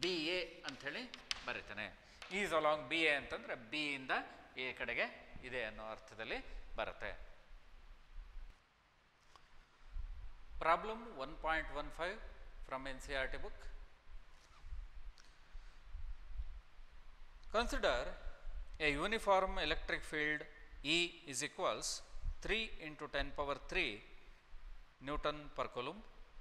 B A ಅಂಥೇಳಿ ಬರೀತಾನೆ is along B A ಅಂತಂದರೆ ಬಿ ಇಂದ ಎ ಕಡೆಗೆ ಇದೆ ಅನ್ನೋ ಅರ್ಥದಲ್ಲಿ ಬರುತ್ತೆ problem one point one five from N C R T ಬುಕ್ Consider a uniform electric field E is equals 3 into 10 power 3 Newton per coulomb.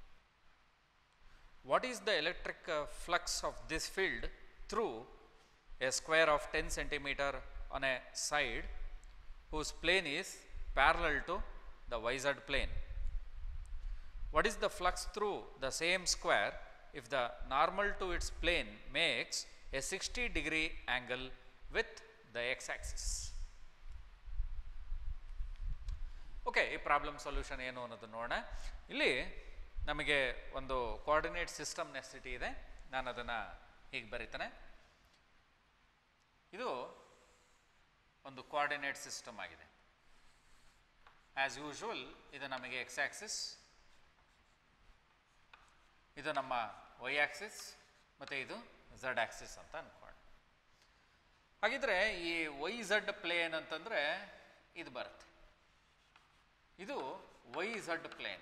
What is the electric uh, flux of this field through a square of 10 centimeter on a side whose plane is parallel to the YZ plane? What is the flux through the same square if the normal to its plane makes a 60 degree angle with the x axis? Okay ಈ problem solution ಏನು ಅನ್ನೋದು ನೋಡೋಣ ಇಲ್ಲಿ ನಮಗೆ ಒಂದು coordinate system necessity ಇದೆ ನಾನು ಅದನ್ನು ಹೀಗೆ ಬರೀತಾನೆ ಇದು ಒಂದು ಕೋಆರ್ಡಿನೇಟ್ ಸಿಸ್ಟಮ್ ಆಗಿದೆ ಆ್ಯಸ್ ಯೂಶುವಲ್ ಇದು ನಮಗೆ ಎಕ್ಸ್ ಆಕ್ಸಿಸ್ ಇದು ನಮ್ಮ ವೈ ಆಕ್ಸಿಸ್ ಮತ್ತು ಇದು ಝಡ್ ಆಕ್ಸಿಸ್ ಅಂತ ಅಂದ್ಕೊಂಡು ಹಾಗಿದ್ರೆ ಈ ವೈ ಝಡ್ ಪ್ಲೇನ್ ಅಂತಂದರೆ ಇದು ಬರುತ್ತೆ ಇದು ವೈ ಝಡ್ ಪ್ಲೇನ್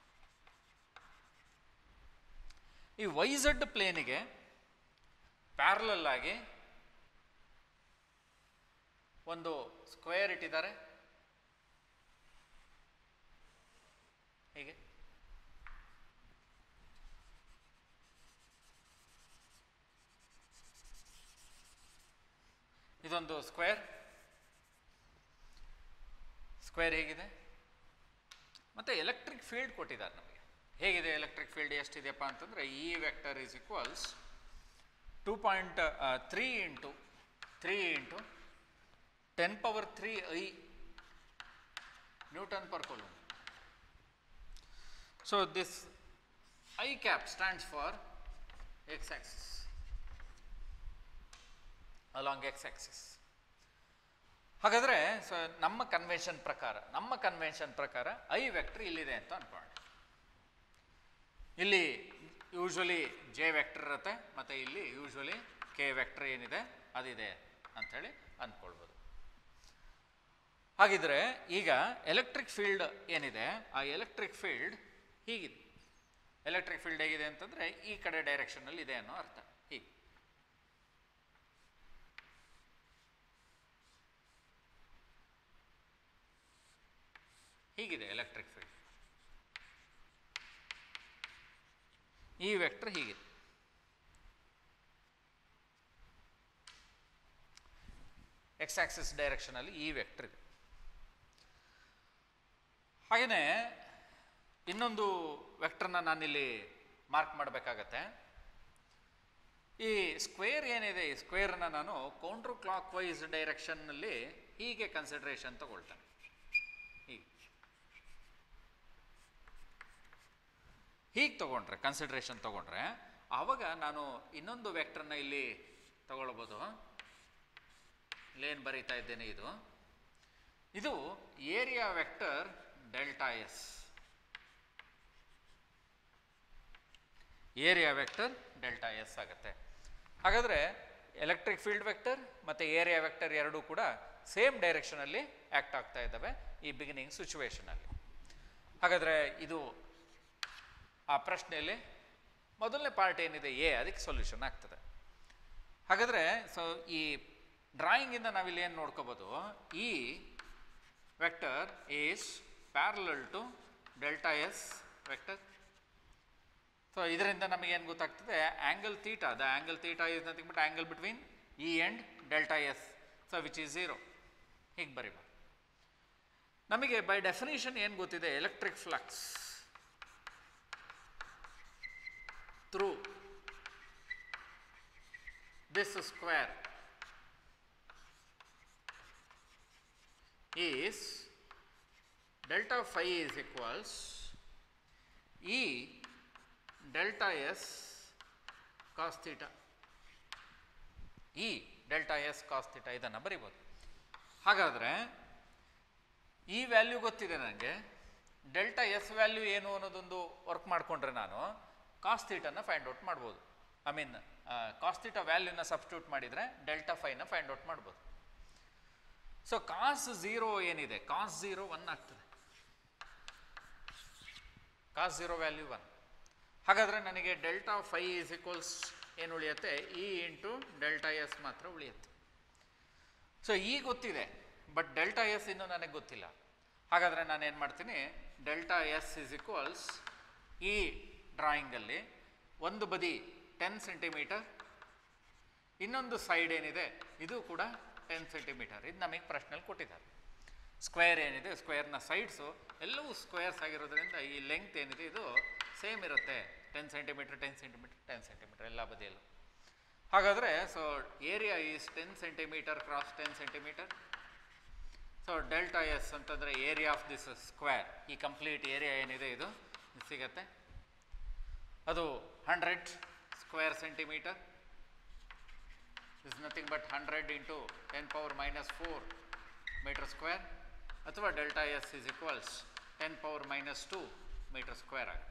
ಈ ವೈ ಝಡ್ ಪ್ಲೇನಿಗೆ ಪ್ಯಾರಲಲ್ ಆಗಿ ಒಂದು ಸ್ಕ್ವೇರ್ ಇಟ್ಟಿದ್ದಾರೆ ಹೀಗೆ ಇದೊಂದು ಸ್ಕ್ವೇರ್ ಸ್ಕ್ವೇರ್ ಹೇಗಿದೆ ಮತ್ತು ಎಲೆಕ್ಟ್ರಿಕ್ ಫೀಲ್ಡ್ ಕೊಟ್ಟಿದ್ದಾರೆ ನಮಗೆ ಹೇಗಿದೆ ಎಲೆಕ್ಟ್ರಿಕ್ ಫೀಲ್ಡ್ ಎಷ್ಟಿದೆಯಪ್ಪ ಅಂತಂದರೆ E vector is equals two point three into three into ten power three i newton per coulomb so this i cap stands for x axis along x axis ಹಾಗಾದರೆ so ನಮ್ಮ convention ಪ್ರಕಾರ ನಮ್ಮ convention ಪ್ರಕಾರ I vector ಇಲ್ಲಿದೆ ಅಂತ ಅನ್ಕೊಳ್ಳಿ ಇಲ್ಲಿ usually J vector ಇರುತ್ತೆ ಮತ್ತು ಇಲ್ಲಿ ಯೂಶ್ವಲಿ ಕೆ ವೆಕ್ಟರ್ ಏನಿದೆ ಅದಿದೆ ಅಂಥೇಳಿ ಅಂದ್ಕೊಳ್ಬೋದು ಹಾಗಿದ್ರೆ ಈಗ ಎಲೆಕ್ಟ್ರಿಕ್ ಫೀಲ್ಡ್ ಏನಿದೆ ಆ ಎಲೆಕ್ಟ್ರಿಕ್ ಫೀಲ್ಡ್ ಹೀಗಿದೆ ಎಲೆಕ್ಟ್ರಿಕ್ ಫೀಲ್ಡ್ ಹೇಗಿದೆ ಅಂತಂದರೆ ಈ ಕಡೆ ಡೈರೆಕ್ಷನಲ್ಲಿ ಇದೆ ಅನ್ನೋ ಅರ್ಥ ಹೀಗೆ ಹೀಗಿದೆ ಎಲೆಕ್ಟ್ರಿಕ್ ಫೀಲ್ಡ್ ಈ ವೆಕ್ಟರ್ ಹೀಗಿದೆ ಎಕ್ಸ್ ಆಕ್ಸಿಸ್ ಡೈರೆಕ್ಷನಲ್ಲಿ ಈ ವೆಕ್ಟರ್ ಇದೆ ಹಾಗೆಯೇ ಇನ್ನೊಂದು ವೆಕ್ಟರ್ನ ನಾನಿಲ್ಲಿ ಮಾರ್ಕ್ ಮಾಡಬೇಕಾಗತ್ತೆ ಈ ಸ್ಕ್ವೇರ್ ಏನಿದೆ ಈ ಸ್ಕ್ವೇರ್ನ ನಾನು ಕೌಂಟ್ರ್ ಕ್ಲಾಕ್ ವೈಸ್ ಡೈರೆಕ್ಷನ್ನಲ್ಲಿ ಹೀಗೆ ಕನ್ಸಿಡ್ರೇಷನ್ ತಗೊಳ್ತೇನೆ ಹೀಗೆ ಹೀಗೆ ತಗೊಂಡ್ರೆ ಕನ್ಸಿಡ್ರೇಷನ್ ತಗೊಂಡ್ರೆ ಆವಾಗ ನಾನು ಇನ್ನೊಂದು ವೆಕ್ಟರ್ನ ಇಲ್ಲಿ ತಗೊಳ್ಬೋದು ಇಲ್ಲೇನು ಬರೀತಾ ಇದ್ದೇನೆ ಇದು ಇದು area vector delta S area vector delta S ಆಗುತ್ತೆ ಹಾಗಾದರೆ ಎಲೆಕ್ಟ್ರಿಕ್ ಫೀಲ್ಡ್ ವೆಕ್ಟರ್ ಮತ್ತು ಏರಿಯಾ ವೆಕ್ಟರ್ ಎರಡೂ ಕೂಡ ಸೇಮ್ ಡೈರೆಕ್ಷನಲ್ಲಿ ಆ್ಯಕ್ಟ್ ಆಗ್ತಾ ಇದ್ದಾವೆ ಈ ಬಿಗಿನಿಂಗ್ ಸಿಚುವೇಷನಲ್ಲಿ ಹಾಗಾದರೆ ಇದು ಆ ಪ್ರಶ್ನೆಯಲ್ಲಿ ಮೊದಲನೇ ಪಾರ್ಟ್ ಏನಿದೆ ಎ ಅದಕ್ಕೆ ಸೊಲ್ಯೂಷನ್ ಆಗ್ತದೆ ಹಾಗಾದರೆ ಸೊ ಈ ಡ್ರಾಯಿಂಗಿಂದ ನಾವಿಲ್ಲಿ ಏನು ನೋಡ್ಕೋಬೋದು ಈ vector is parallel to delta S vector so ಇದರಿಂದ ನಮಗೇನು ಗೊತ್ತಾಗ್ತದೆ angle theta the angle theta is nothing but angle between E and delta S so which is zero ಹೀಗೆ ಬರೀಬ ನಮಗೆ ಬೈ ಡೆಫಿನೇಷನ್ ಏನು ಗೊತ್ತಿದೆ electric flux through this square is delta phi is equals E delta S cos theta E delta S cos theta ಇದನ್ನು ಬರಿಬೋದು ಹಾಗಾದರೆ ಈ value ಗೊತ್ತಿದೆ ನನಗೆ ಡೆಲ್ಟಾ ಎಸ್ ವ್ಯಾಲ್ಯೂ ಏನು ಅನ್ನೋದೊಂದು ವರ್ಕ್ ಮಾಡಿಕೊಂಡ್ರೆ ನಾನು ಕಾಸ್ ಥೀಟನ್ನು ಫೈಂಡ್ ಔಟ್ ಮಾಡ್ಬೋದು ಐ ಮೀನ್ ಕಾಸ್ತಿಟ ವ್ಯಾಲ್ಯೂನ ಸಬ್ಸ್ಟಿಟ್ಯೂಟ್ ಮಾಡಿದರೆ ಡೆಲ್ಟಾ ಫೈನ ಫೈಂಡ್ ಔಟ್ ಮಾಡ್ಬೋದು ಸೊ ಕಾಸ್ ಝೀರೋ ಏನಿದೆ ಕಾಸ್ ಝೀರೋ ಒನ್ ಆಗ್ತದೆ ಕಾಸ್ ಝೀರೋ ವ್ಯಾಲ್ಯೂ ಒನ್ ಹಾಗಾದರೆ ನನಗೆ ಡೆಲ್ಟಾ ಫೈ ಈಸ್ ಈಕ್ವಲ್ಸ್ ಏನು ಉಳಿಯುತ್ತೆ ಇ ಇಂಟು ಡೆಲ್ಟಾ ಎಸ್ ಮಾತ್ರ ಉಳಿಯುತ್ತೆ ಸೊ ಈ ಗೊತ್ತಿದೆ ಬಟ್ ಡೆಲ್ಟಾ ಎಸ್ ಇನ್ನೂ ನನಗೆ ಗೊತ್ತಿಲ್ಲ ಹಾಗಾದರೆ ನಾನು ಏನು ಮಾಡ್ತೀನಿ ಡೆಲ್ಟಾ ಎಸ್ ಇಸ್ ಈಕ್ವಲ್ಸ್ ಈ ಡ್ರಾಯಿಂಗಲ್ಲಿ ಒಂದು ಬದಿ ಟೆನ್ ಸೆಂಟಿಮೀಟರ್ ಇನ್ನೊಂದು ಸೈಡ್ ಏನಿದೆ ಇದು ಕೂಡ ಟೆನ್ ಸೆಂಟಿಮೀಟರ್ ಇದು ನಮಗೆ ಪ್ರಶ್ನೆಯಲ್ಲಿ ಕೊಟ್ಟಿದ್ದಾರೆ ಸ್ಕ್ವೇರ್ ಏನಿದೆ ಸ್ಕ್ವೇರ್ನ ಸೈಡ್ಸು ಎಲ್ಲವೂ ಸ್ಕ್ವೇರ್ಸ್ ಆಗಿರೋದ್ರಿಂದ ಈ ಲೆಂತ್ ಏನಿದೆ ಇದು ಸೇಮ್ ಇರುತ್ತೆ ten centimetre ten centimetre ten centimetre ಎಲ್ಲ ಬದಿಯಲ್ಲೂ ಹಾಗಾದರೆ so area is ten centimetre cross ten centimetre so delta S ಅಂತಂದರೆ ಏರಿಯಾ ಆಫ್ ದಿಸ್ ಸ್ಕ್ವೇರ್ ಈ ಕಂಪ್ಲೀಟ್ ಏರಿಯಾ ಏನಿದೆ ಇದು ಇದು ಸಿಗತ್ತೆ ಅದು hundred square centimetre is nothing but hundred into ten power minus four metre square ಅಥವಾ delta S is equals ten power minus two metre square ಆಗುತ್ತೆ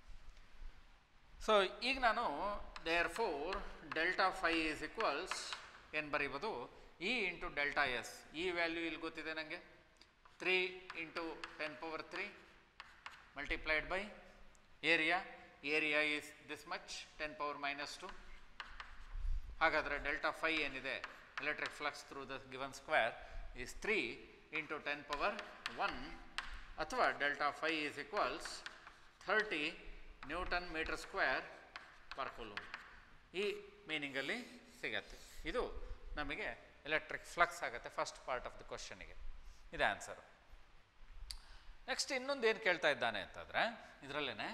ಸೊ ಈಗ ನಾನು therefore delta phi is equals ಏನು ಬರೀಬೋದು ಇ ಇಂಟು ಡೆಲ್ಟಾ ಎಸ್ ಈ value ಇಲ್ಲಿ ಗೊತ್ತಿದೆ ನನಗೆ three into ten power three multiplied by area area is this much ten power minus two ಹಾಗಾದರೆ ಡೆಲ್ಟಾ ಫೈ ಏನಿದೆ electric flux through the given square is three into ten power one ಅಥವಾ delta phi is equals thirty newton metre square per coulomb ಈ ಮೀನಿಂಗಲ್ಲಿ ಸಿಗತ್ತೆ ಇದು ನಮಗೆ electric flux ಆಗುತ್ತೆ first part of the ಕ್ವಶನಿಗೆ ಇದೆ ಆನ್ಸರು ನೆಕ್ಸ್ಟ್ ಇನ್ನೊಂದು ಏನು ಕೇಳ್ತಾ ಇದ್ದಾನೆ ಅಂತಂದರೆ ಇದರಲ್ಲೇ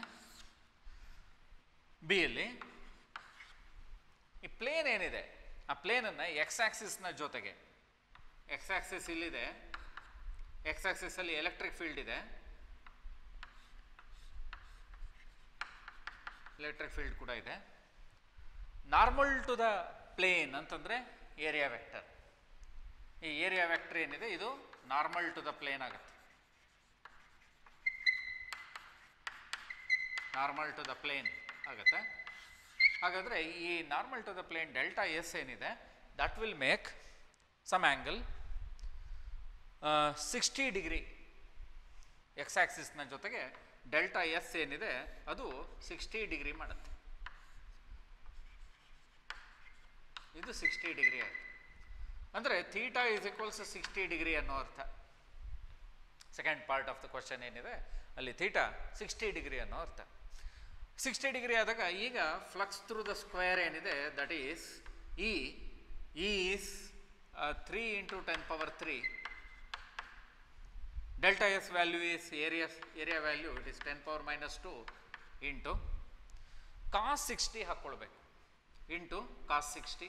ಬಿ ಯಲ್ಲಿ ಈ ಪ್ಲೇನ್ ಏನಿದೆ ಆ ಪ್ಲೇನನ್ನು ಎಕ್ಸ್ ಆಕ್ಸಿಸ್ನ ಜೊತೆಗೆ ಎಕ್ಸ್ ಆಕ್ಸಿಸ್ ಇಲ್ಲಿದೆ ಎಕ್ಸ್ ಆಕ್ಸಿಸಲ್ಲಿ ಎಲೆಕ್ಟ್ರಿಕ್ ಫೀಲ್ಡ್ ಇದೆ ಎಲೆಕ್ಟ್ರಿಕ್ ಫೀಲ್ಡ್ ಕೂಡ ಇದೆ ನಾರ್ಮಲ್ ಟು ದ ಪ್ಲೇನ್ ಅಂತಂದರೆ ಏರಿಯಾ ವೆಕ್ಟರ್ ಈ ಏರಿಯಾ ವೆಕ್ಟರ್ ಏನಿದೆ ಇದು ನಾರ್ಮಲ್ ಟು ದ ಪ್ಲೇನ್ ಆಗುತ್ತೆ ನಾರ್ಮಲ್ ಟು ದ ಪ್ಲೇನ್ ಆಗುತ್ತೆ ಹಾಗಾದರೆ ಈ normal to the plane delta S ಏನಿದೆ that will make some angle sixty degree X ಆಕ್ಸಿಸ್ನ ಜೊತೆಗೆ ಡೆಲ್ಟಾ ಎಸ್ ಏನಿದೆ ಅದು ಸಿಕ್ಸ್ಟಿ ಡಿಗ್ರಿ ಮಾಡುತ್ತೆ ಇದು ಸಿಕ್ಸ್ಟಿ ಡಿಗ್ರಿ ಆಯಿತು ಅಂದರೆ theta is equals sixty degree ಅನ್ನೋ ಅರ್ಥ second part of the question ಏನಿದೆ ಅಲ್ಲಿ ಥೀಟಾ ಸಿಕ್ಸ್ಟಿ ಡಿಗ್ರಿ ಅನ್ನೋ ಅರ್ಥ ಸಿಕ್ಸ್ಟಿ ಡಿಗ್ರಿ ಆದಾಗ ಈಗ ಫ್ಲಕ್ಸ್ ಥ್ರೂ ದ ಸ್ಕ್ವೇರ್ ಏನಿದೆ that is E is three into ten power three delta S value is area area value it is ten power minus two into cos sixty ಹಾಕ್ಕೊಳ್ಬೇಕು into cos sixty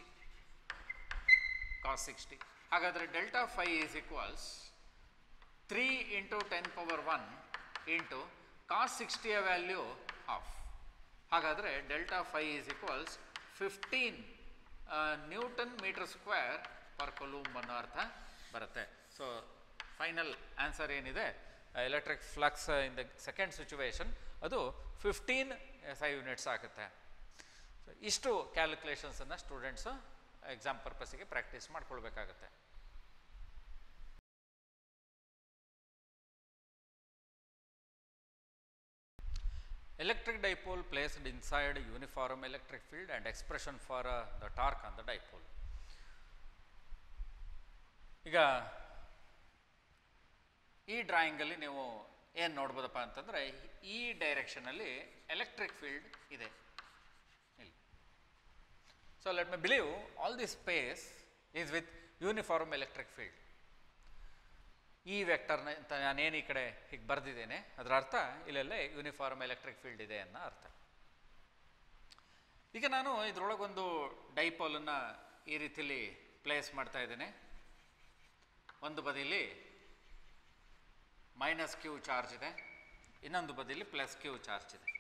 cos sixty ಹಾಗಾದರೆ delta phi is equals three into ten power one into cos ಸಿಕ್ಸ್ಟಿಯ value half ಹಾಗಾದರೆ delta phi is equals fifteen newton metre square per coulomb ಅನ್ನೋ ಅರ್ಥ ಬರುತ್ತೆ so final answer ಏನಿದೆ electric flux in the second situation ಅದು fifteen S I units ಆಗುತ್ತೆ so ಇಷ್ಟು ಕ್ಯಾಲ್ಕುಲೇಷನ್ಸನ್ನು ಸ್ಟೂಡೆಂಟ್ಸು ಎಕ್ಸಾಮ್ ಪರ್ಪಸ್ಸಿಗೆ ಪ್ರಾಕ್ಟೀಸ್ ಮಾಡ್ಕೊಳ್ಬೇಕಾಗತ್ತೆ Electric dipole placed inside a uniform electric field and expression for uh, the torque on the dipole. ಈಗ ಈ ಡ್ರಾಯಿಂಗಲ್ಲಿ ನೀವು ಏನು ನೋಡ್ಬೋದಪ್ಪ ಅಂತಂದರೆ ಈ ಡೈರೆಕ್ಷನಲ್ಲಿ ಎಲೆಕ್ಟ್ರಿಕ್ ಫೀಲ್ಡ್ ಇದೆ ಇಲ್ಲಿ so let me believe all the space is with uniform electric field ಈ ವೆಕ್ಟರ್ನ ಅಂತ ನಾನೇನು ಈ ಕಡೆ ಹೀಗೆ ಬರೆದಿದ್ದೇನೆ ಅದರ ಅರ್ಥ ಇಲ್ಲೆಲ್ಲ ಯೂನಿಫಾರ್ಮ್ ಎಲೆಕ್ಟ್ರಿಕ್ ಫೀಲ್ಡ್ ಇದೆ ಅನ್ನೋ ಅರ್ಥ ಈಗ ನಾನು ಇದರೊಳಗೊಂದು ಡೈಪೋಲನ್ನು ಈ ರೀತಿಲಿ ಪ್ಲೇಸ್ ಮಾಡ್ತಾ ಇದ್ದೇನೆ ಒಂದು ಬದಿಲಿ ಮೈನಸ್ ಕ್ಯೂ ಚಾರ್ಜ್ ಇದೆ ಇನ್ನೊಂದು ಬದಿಲಿ ಪ್ಲಸ್ ಕ್ಯೂ ಚಾರ್ಜ್ ಇದೆ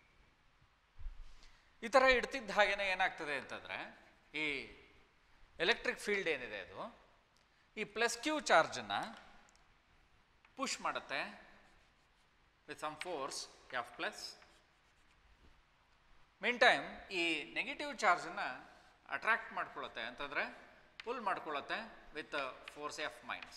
ಈ ಥರ ಇಡ್ತಿದ್ದ ಹಾಗೇನೆ ಏನಾಗ್ತದೆ ಅಂತಂದರೆ ಈ ಎಲೆಕ್ಟ್ರಿಕ್ ಫೀಲ್ಡ್ ಏನಿದೆ ಅದು ಈ ಪ್ಲಸ್ ಕ್ಯೂ ಚಾರ್ಜನ್ನು ಪುಷ್ ಮಾಡುತ್ತೆ with some force F plus meantime ಈ ನೆಗೆಟಿವ್ ಚಾರ್ಜನ್ನು ಅಟ್ರಾಕ್ಟ್ ಮಾಡ್ಕೊಳ್ಳುತ್ತೆ ಅಂತಂದರೆ ಪುಲ್ ಮಾಡ್ಕೊಳ್ಳುತ್ತೆ with force F minus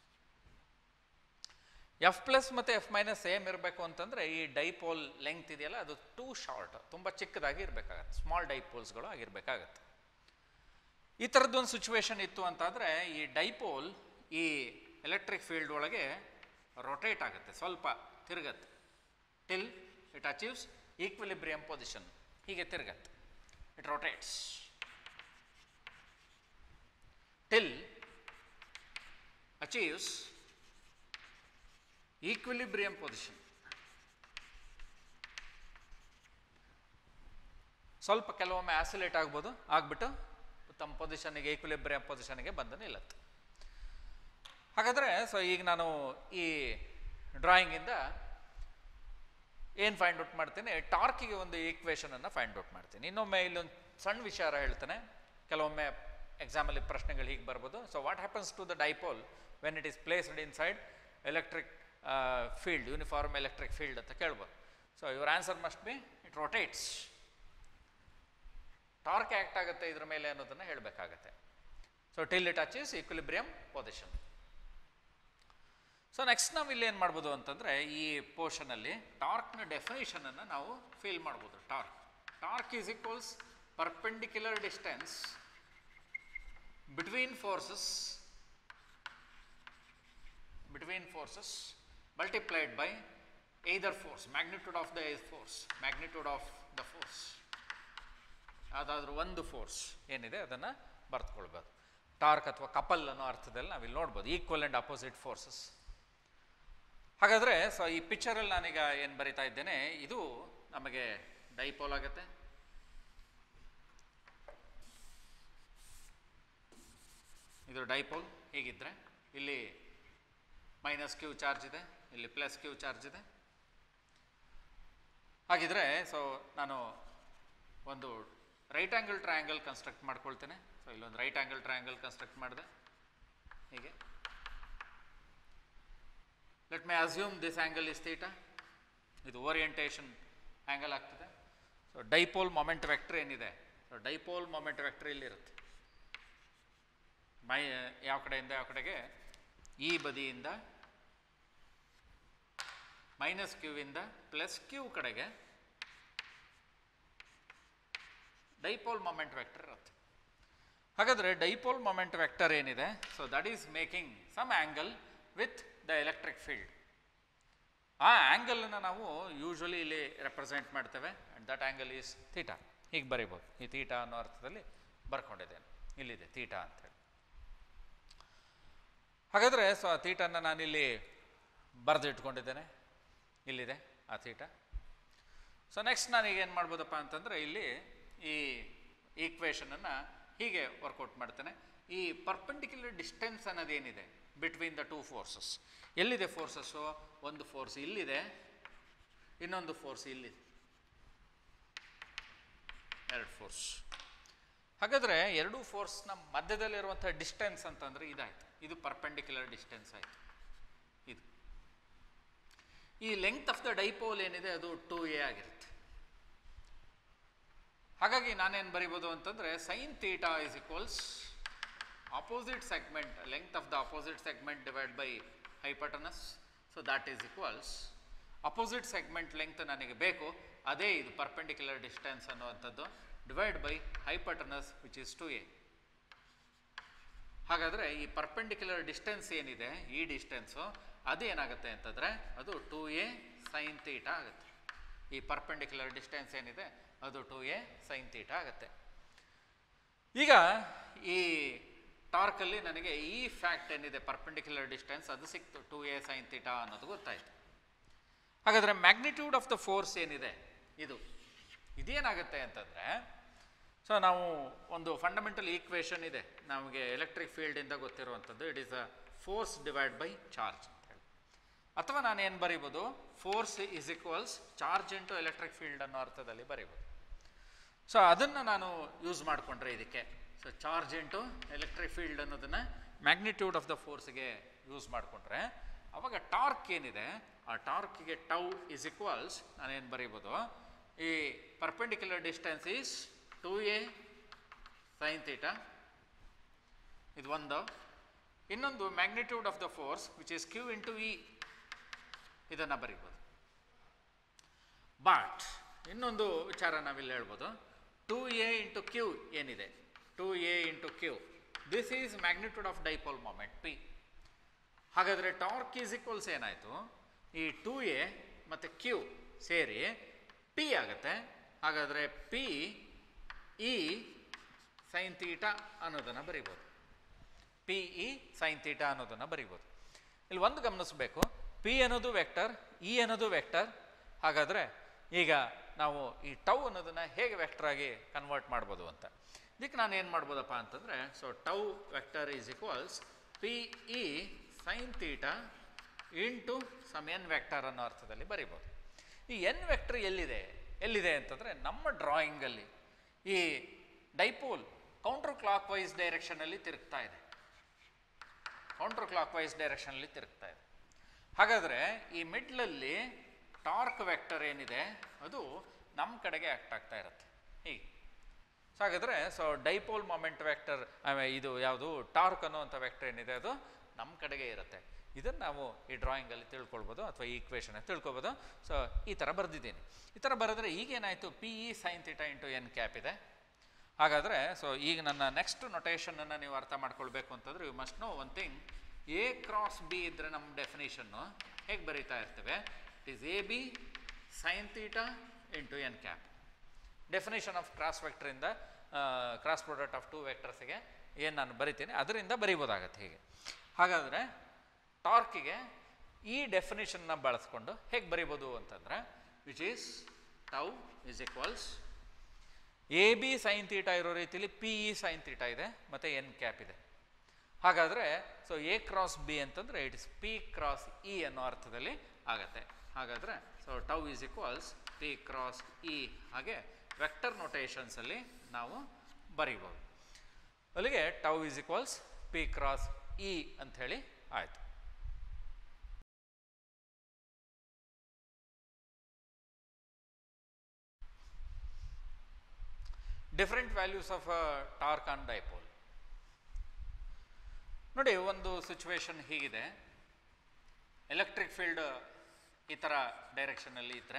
F plus ಮತ್ತು ಎಫ್ ಮೈನಸ್ ಸೇಮ್ ಇರಬೇಕು ಅಂತಂದರೆ ಈ ಡೈಪೋಲ್ ಲೆಂತ್ ಇದೆಯಲ್ಲ ಅದು ಟೂ ಶಾರ್ಟ್ ತುಂಬ ಚಿಕ್ಕದಾಗಿ ಇರಬೇಕಾಗತ್ತೆ ಸ್ಮಾಲ್ ಡೈಪೋಲ್ಸ್ಗಳು ಆಗಿರಬೇಕಾಗತ್ತೆ ಈ ಥರದ್ದೊಂದು ಸಿಚುವೇಶನ್ ಇತ್ತು ಅಂತಾದರೆ ಈ ಡೈಪೋಲ್ ಈ ಎಲೆಕ್ಟ್ರಿಕ್ ಫೀಲ್ಡ್ ಒಳಗೆ ರೊಟೇಟ್ ಆಗುತ್ತೆ ಸ್ವಲ್ಪ ತಿರುಗತ್ತೆ till it achieves equilibrium position ಹೀಗೆ ತಿರುಗತ್ತೆ it rotates till achieves equilibrium position ಸ್ವಲ್ಪ ಕೆಲವೊಮ್ಮೆ ಆಸಿಲೇಟ್ ಆಗ್ಬೋದು ಆಗ್ಬಿಟ್ಟು ತಮ್ಮ ಪೊಸಿಷನ್ಗೆ ಈಕ್ವಿಲಿಬ್ರಿಯಂ ಪೊಸಿಷನ್ಗೆ ಬಂದು ನಿಲ್ಲತ್ತೆ ಹಾಗಾದರೆ ಸೊ ಈಗ ನಾನು ಈ ಡ್ರಾಯಿಂಗಿಂದ ಏನು ಫೈಂಡ್ ಔಟ್ ಮಾಡ್ತೀನಿ ಟಾರ್ಕಿಗೆ ಒಂದು ಈಕ್ವೇಷನನ್ನು ಫೈಂಡ್ ಔಟ್ ಮಾಡ್ತೀನಿ ಇನ್ನೊಮ್ಮೆ ಇಲ್ಲೊಂದು ಸಣ್ಣ ವಿಚಾರ ಹೇಳ್ತೇನೆ ಕೆಲವೊಮ್ಮೆ ಎಕ್ಸಾಮಲ್ಲಿ ಪ್ರಶ್ನೆಗಳು ಹೀಗೆ ಬರ್ಬೋದು so what happens to the dipole when it is placed inside electric field uniform electric field ಅಂತ ಕೇಳ್ಬೋದು so your answer must be it rotates torque act ಆಗುತ್ತೆ ಇದ್ರ ಮೇಲೆ ಅನ್ನೋದನ್ನು ಹೇಳಬೇಕಾಗತ್ತೆ so till it achieves equilibrium position so next ನಾವು ಇಲ್ಲಿ ಏನು ಮಾಡ್ಬೋದು ಅಂತಂದರೆ ಈ ಪೋರ್ಷನಲ್ಲಿ ಟಾರ್ಕ್ನ ಡೆಫಿನೇಷನನ್ನು ನಾವು ಫೀಲ್ ಮಾಡ್ಬೋದು torque torque is equals perpendicular distance between forces between forces multiplied by either force magnitude of the force magnitude of the force ಯಾವುದಾದ್ರೂ ಒಂದು ಫೋರ್ಸ್ ಏನಿದೆ ಅದನ್ನು ಬರೆದುಕೊಳ್ಬೋದು ಟಾರ್ಕ್ ಅಥವಾ ಕಪಲ್ ಅನ್ನೋ ಅರ್ಥದಲ್ಲಿ ನಾವಿಲ್ಲಿ ನೋಡ್ಬೋದು ಈಕ್ವಲ್ ಆ್ಯಂಡ್ ಅಪೋಸಿಟ್ ಫೋರ್ಸಸ್ ಹಾಗಾದರೆ ಸೊ ಈ ಪಿಕ್ಚರಲ್ಲಿ ನಾನೀಗ ಏನು ಬರಿತಾ ಇದ್ದೇನೆ ಇದು ನಮಗೆ ಡೈಪೋಲ್ ಆಗುತ್ತೆ ಇದು ಡೈಪೋಲ್ ಹೀಗಿದ್ರೆ ಇಲ್ಲಿ ಮೈನಸ್ ಕ್ಯೂ ಚಾರ್ಜ್ ಇದೆ ಇಲ್ಲಿ ಪ್ಲಸ್ ಕ್ಯೂ ಚಾರ್ಜ್ ಇದೆ ಹಾಗಿದ್ರೆ ಸೊ ನಾನು ಒಂದು ರೈಟ್ ಆ್ಯಂಗಲ್ ಟ್ರಯಾಂಗಲ್ ಕನ್ಸ್ಟ್ರಕ್ಟ್ ಮಾಡ್ಕೊಳ್ತೇನೆ ಸೊ ಇಲ್ಲೊಂದು ರೈಟ್ ಆ್ಯಂಗಲ್ ಟ್ರಯಾಂಗಲ್ ಕನ್ಸ್ಟ್ರಕ್ಟ್ ಮಾಡಿದೆ ಹೀಗೆ let my assume this angle is theta ಇದು ಓರಿಯಂಟೇಷನ್ ಆ್ಯಂಗಲ್ ಆಗ್ತದೆ ಸೊ ಡೈಪೋಲ್ ಮೊಮೆಂಟ್ ವೆಕ್ಟರ್ ಏನಿದೆ ಸೊ ಡೈಪೋಲ್ ಮೊಮೆಂಟ್ ವೆಕ್ಟರ್ ಇಲ್ಲಿರುತ್ತೆ ಮೈ ಯಾವ ಕಡೆಯಿಂದ ಯಾವ ಕಡೆಗೆ ಈ ಬದಿಯಿಂದ ಮೈನಸ್ ಕ್ಯೂವಿಂದ ಪ್ಲಸ್ ಕ್ಯೂ ಕಡೆಗೆ ಡೈಪೋಲ್ ಮೊಮೆಂಟ್ ವೆಕ್ಟರ್ ಇರುತ್ತೆ ಹಾಗಾದರೆ ಡೈಪೋಲ್ ಮೊಮೆಂಟ್ ವೆಕ್ಟರ್ ಏನಿದೆ so that is making some angle with the electric field ಆ ಆ್ಯಂಗಲನ್ನು ನಾವು ಯೂಶ್ವಲಿ ಇಲ್ಲಿ ರೆಪ್ರೆಸೆಂಟ್ ಮಾಡ್ತೇವೆ and that angle is theta ಹೀಗೆ ಬರೀಬೋದು ಈ ತೀಟಾ ಅನ್ನೋ ಅರ್ಥದಲ್ಲಿ ಬರ್ಕೊಂಡಿದ್ದೇನೆ ಇಲ್ಲಿದೆ ತೀಟಾ ಅಂತೇಳಿ ಹಾಗಾದರೆ ಸೊ ಆ ತೀಟನ್ನು ನಾನಿಲ್ಲಿ ಬರೆದು ಇಟ್ಕೊಂಡಿದ್ದೇನೆ ಇಲ್ಲಿದೆ ಆ ತೀಟ ಸೊ ನೆಕ್ಸ್ಟ್ ನಾನೀಗ ಏನು ಮಾಡ್ಬೋದಪ್ಪ ಅಂತಂದರೆ ಇಲ್ಲಿ ಈ ಈಕ್ವೇಷನನ್ನು ಹೀಗೆ ವರ್ಕೌಟ್ ಮಾಡ್ತೇನೆ ಈ ಪರ್ಪೆಂಡಿಕ್ಯುಲರ್ ಡಿಸ್ಟೆನ್ಸ್ ಅನ್ನೋದೇನಿದೆ ಬಿಟ್ವೀನ್ ದ ಟೂ ಫೋರ್ಸಸ್ ಎಲ್ಲಿದೆ ಫೋರ್ಸಸ್ಸು ಒಂದು ಫೋರ್ಸ್ ಇಲ್ಲಿದೆ ಇನ್ನೊಂದು ಫೋರ್ಸ್ ಇಲ್ಲಿದೆ ಎರಡು ಫೋರ್ಸ್ ಹಾಗಾದರೆ ಎರಡೂ ಫೋರ್ಸ್ನ ಮಧ್ಯದಲ್ಲಿರುವಂಥ ಡಿಸ್ಟೆನ್ಸ್ ಅಂತಂದರೆ ಇದಾಯಿತು ಇದು ಪರ್ಪೆಂಡಿಕ್ಯುಲರ್ ಡಿಸ್ಟೆನ್ಸ್ ಆಯಿತು ಇದು ಈ ಲೆಂತ್ ಆಫ್ ದ ಡೈಪೋಲ್ ಏನಿದೆ ಅದು ಟೂ ಎ ಆಗಿರುತ್ತೆ ಹಾಗಾಗಿ ನಾನೇನು ಬರಿಬೋದು ಅಂತಂದರೆ sine theta is equals opposite segment length of the opposite segment divide by hypotenuse so that is equals opposite segment length ನನಗೆ ಬೇಕು ಅದೇ ಇದು ಪರ್ಪೆಂಡಿಕ್ಯುಲರ್ ಡಿಸ್ಟೆನ್ಸ್ ಅನ್ನುವಂಥದ್ದು divide by hypotenuse which is two A ಹಾಗಾದರೆ ಈ ಪರ್ಪೆಂಡಿಕ್ಯುಲರ್ ಡಿಸ್ಟೆನ್ಸ್ ಏನಿದೆ ಈ distance ಅದೇನಾಗುತ್ತೆ ಅಂತಂದರೆ ಅದು ಟು ಎ ಸೈನ್ ತೀಟ ಆಗುತ್ತೆ ಈ ಪರ್ಪೆಂಡಿಕ್ಯುಲರ್ ಡಿಸ್ಟೆನ್ಸ್ ಏನಿದೆ ಅದು ಟು ಎ ಸೈನ್ ತೀಟ ಆಗುತ್ತೆ ಈಗ ಈ ಟಾರ್ಕಲ್ಲಿ ನನಗೆ ಈ ಫ್ಯಾಕ್ಟ್ ಏನಿದೆ ಪರ್ಪೆಂಡಿಕ್ಯುಲರ್ ಡಿಸ್ಟೆನ್ಸ್ ಅದು ಸಿಕ್ತು ಟು ಎ ಸೈನ್ ತೀಟ ಅನ್ನೋದು ಗೊತ್ತಾಯಿತು ಹಾಗಾದರೆ ಮ್ಯಾಗ್ನಿಟ್ಯೂಡ್ ಆಫ್ ದ ಫೋರ್ಸ್ ಏನಿದೆ ಇದು ಇದೇನಾಗುತ್ತೆ ಅಂತಂದರೆ ಸೊ ನಾವು ಒಂದು ಫಂಡಮೆಂಟಲ್ ಈಕ್ವೇಷನ್ ಇದೆ ನಮಗೆ ಎಲೆಕ್ಟ್ರಿಕ್ ಫೀಲ್ಡಿಂದ ಗೊತ್ತಿರುವಂಥದ್ದು it is a force divide by charge ಅಂತ ಹೇಳಿ ಅಥವಾ ನಾನು ಏನು ಬರೀಬೋದು force is equals charge into electric field ಅನ್ನೋ ಅರ್ಥದಲ್ಲಿ ಬರೀಬೋದು ಸೊ ಅದನ್ನು ನಾನು ಯೂಸ್ ಮಾಡಿಕೊಂಡ್ರೆ ಇದಕ್ಕೆ so charge into electric field ಅನ್ನೋದನ್ನು ಮ್ಯಾಗ್ನಿಟ್ಯೂಡ್ ಆಫ್ ದ ಫೋರ್ಸ್ಗೆ ಯೂಸ್ ಮಾಡಿಕೊಂಡ್ರೆ ಅವಾಗ ಟಾರ್ಕ್ ಏನಿದೆ ಆ ಟಾರ್ಕಿಗೆ ಟೌ ಇಸ್ ಈಕ್ವಲ್ಸ್ ನಾನೇನು ಬರೀಬೋದು ಈ perpendicular distance is two A sine theta ಇದು ಒಂದು ಇನ್ನೊಂದು magnitude of the force which is Q into E ಇದನ್ನು ಬರೀಬೋದು ಬಟ್ ಇನ್ನೊಂದು ವಿಚಾರ ನಾವಿಲ್ಲಿ ಹೇಳ್ಬೋದು ಟು ಎ ಇಂಟು ಕ್ಯೂ ಏನಿದೆ two A into Q this is magnitude of dipole moment P ಹಾಗಾದರೆ ಟಾರ್ಕ್ ಈಸ್ ಈಕ್ವಲ್ಸ್ ಏನಾಯಿತು ಈ ಟು ಎ ಮತ್ತು ಕ್ಯೂ ಸೇರಿ ಪಿ ಆಗುತ್ತೆ ಹಾಗಾದರೆ ಪಿ ಇ ಸೈನ್ ತೀಟಾ ಅನ್ನೋದನ್ನು ಬರಿಬೋದು ಪಿ ಇ ಸೈನ್ ತೀಟಾ ಅನ್ನೋದನ್ನು ಬರಿಬೋದು ಇಲ್ಲಿ ಒಂದು ಗಮನಿಸಬೇಕು ಪಿ ಅನ್ನೋದು ವೆಕ್ಟರ್ ಇ ಅನ್ನೋದು ವೆಕ್ಟರ್ ಹಾಗಾದರೆ ಈಗ ನಾವು ಈ ಟೌ ಅನ್ನೋದನ್ನು ಹೇಗೆ ವೆಕ್ಟರ್ ಆಗಿ ಕನ್ವರ್ಟ್ ಮಾಡ್ಬೋದು ಅಂತ ಇದಕ್ಕೆ ನಾನು ಏನು ಮಾಡ್ಬೋದಪ್ಪ ಅಂತಂದರೆ so tau vector is equals P E sine theta into some N vector ಅನ್ನೋ ಅರ್ಥದಲ್ಲಿ ಬರಿಬೋದು ಈ ಎನ್ ವೆಕ್ಟರ್ ಎಲ್ಲಿದೆ ಎಲ್ಲಿದೆ ಅಂತಂದರೆ ನಮ್ಮ ಡ್ರಾಯಿಂಗಲ್ಲಿ ಈ ಡೈಪೋಲ್ ಕೌಂಟರ್ ಕ್ಲಾಕ್ ವೈಸ್ ಡೈರೆಕ್ಷನಲ್ಲಿ ತಿರುಗ್ತಾ ಇದೆ ಕೌಂಟರ್ ಕ್ಲಾಕ್ ವೈಸ್ ಡೈರೆಕ್ಷನಲ್ಲಿ ತಿರುಗ್ತಾ ಇದೆ ಹಾಗಾದರೆ ಈ ಮಿಡ್ಲಲ್ಲಿ ಟಾರ್ಕ್ ವೆಕ್ಟರ್ ಏನಿದೆ ಅದು ನಮ್ಮ ಕಡೆಗೆ ಆ್ಯಕ್ಟ್ ಆಗ್ತಾ ಇರುತ್ತೆ ಹೀಗೆ ಸೊ ಹಾಗಾದರೆ ಸೊ ಡೈಪೋಲ್ ಮೊಮೆಂಟ್ ವೆಕ್ಟರ್ ಇದು ಯಾವುದು ಟಾರ್ಕ್ ಅನ್ನುವಂಥ ವೆಕ್ಟರ್ ಏನಿದೆ ಅದು ನಮ್ಮ ಕಡೆಗೆ ಇರುತ್ತೆ ಇದನ್ನು ನಾವು ಈ ಡ್ರಾಯಿಂಗಲ್ಲಿ ತಿಳ್ಕೊಳ್ಬೋದು ಅಥವಾ ಈ ಇಕ್ವೇಷನ್ ತಿಳ್ಕೊಬೋದು ಸೊ ಈ ಥರ ಬರೆದಿದ್ದೀನಿ ಈ ಥರ ಬರೆದ್ರೆ ಈಗೇನಾಯಿತು P E sine theta into N cap ಇದೆ ಹಾಗಾದರೆ ಸೊ ಈಗ ನನ್ನ ನೆಕ್ಸ್ಟ್ ನೊಟೇಷನನ್ನು ನೀವು ಅರ್ಥ ಮಾಡ್ಕೊಳ್ಬೇಕು ಅಂತಂದರೆ you must know one thing A cross B ಇದ್ದರೆ ನಮ್ಮ ಡೆಫಿನೇಷನ್ನು ಹೇಗೆ ಬರೀತಾ ಇರ್ತೇವೆ it is A B sine theta into N cap definition of cross ವೆಕ್ಟರಿಂದ ಕ್ರಾಸ್ ಪ್ರಾಡಕ್ಟ್ ಆಫ್ ಟೂ ವೆಕ್ಟರ್ಸಿಗೆ ಏನು ನಾನು ಬರಿತೀನಿ ಅದರಿಂದ ಬರೀಬೋದಾಗತ್ತೆ ಹೀಗೆ ಹಾಗಾದರೆ ಟಾರ್ಕಿಗೆ ಈ ಡೆಫಿನೇಷನ್ನ ಬಳಸ್ಕೊಂಡು ಹೇಗೆ ಬರಿಬೋದು ಅಂತಂದರೆ which is tau is equals A B sine theta ಇರೋ ರೀತಿಯಲ್ಲಿ ಪಿ ಇ ಸೈನ್ ತೀಟಾ ಇದೆ ಮತ್ತು ಎನ್ ಕ್ಯಾಪ್ ಇದೆ ಹಾಗಾದರೆ ಸೊ ಎ ಕ್ರಾಸ್ ಬಿ ಅಂತಂದರೆ it is P cross E ಅನ್ನೋ ಅರ್ಥದಲ್ಲಿ ಆಗತ್ತೆ ಹಾಗಾದರೆ so tau is equals P cross E ಹಾಗೆ ವೆಕ್ಟರ್ ನೊಟೇಷನ್ಸಲ್ಲಿ ನಾವು ಬರೀಬೋದು ಅಲ್ಲಿಗೆ tau is equals P cross E ಅಂಥೇಳಿ ಆಯಿತು different values of torque on dipole ನೋಡಿ ಒಂದು ಸಿಚುವೇಶನ್ ಹೀಗಿದೆ ಎಲೆಕ್ಟ್ರಿಕ್ ಫೀಲ್ಡ್ ಈ ಥರ ಡೈರೆಕ್ಷನಲ್ಲಿ ಇದ್ದರೆ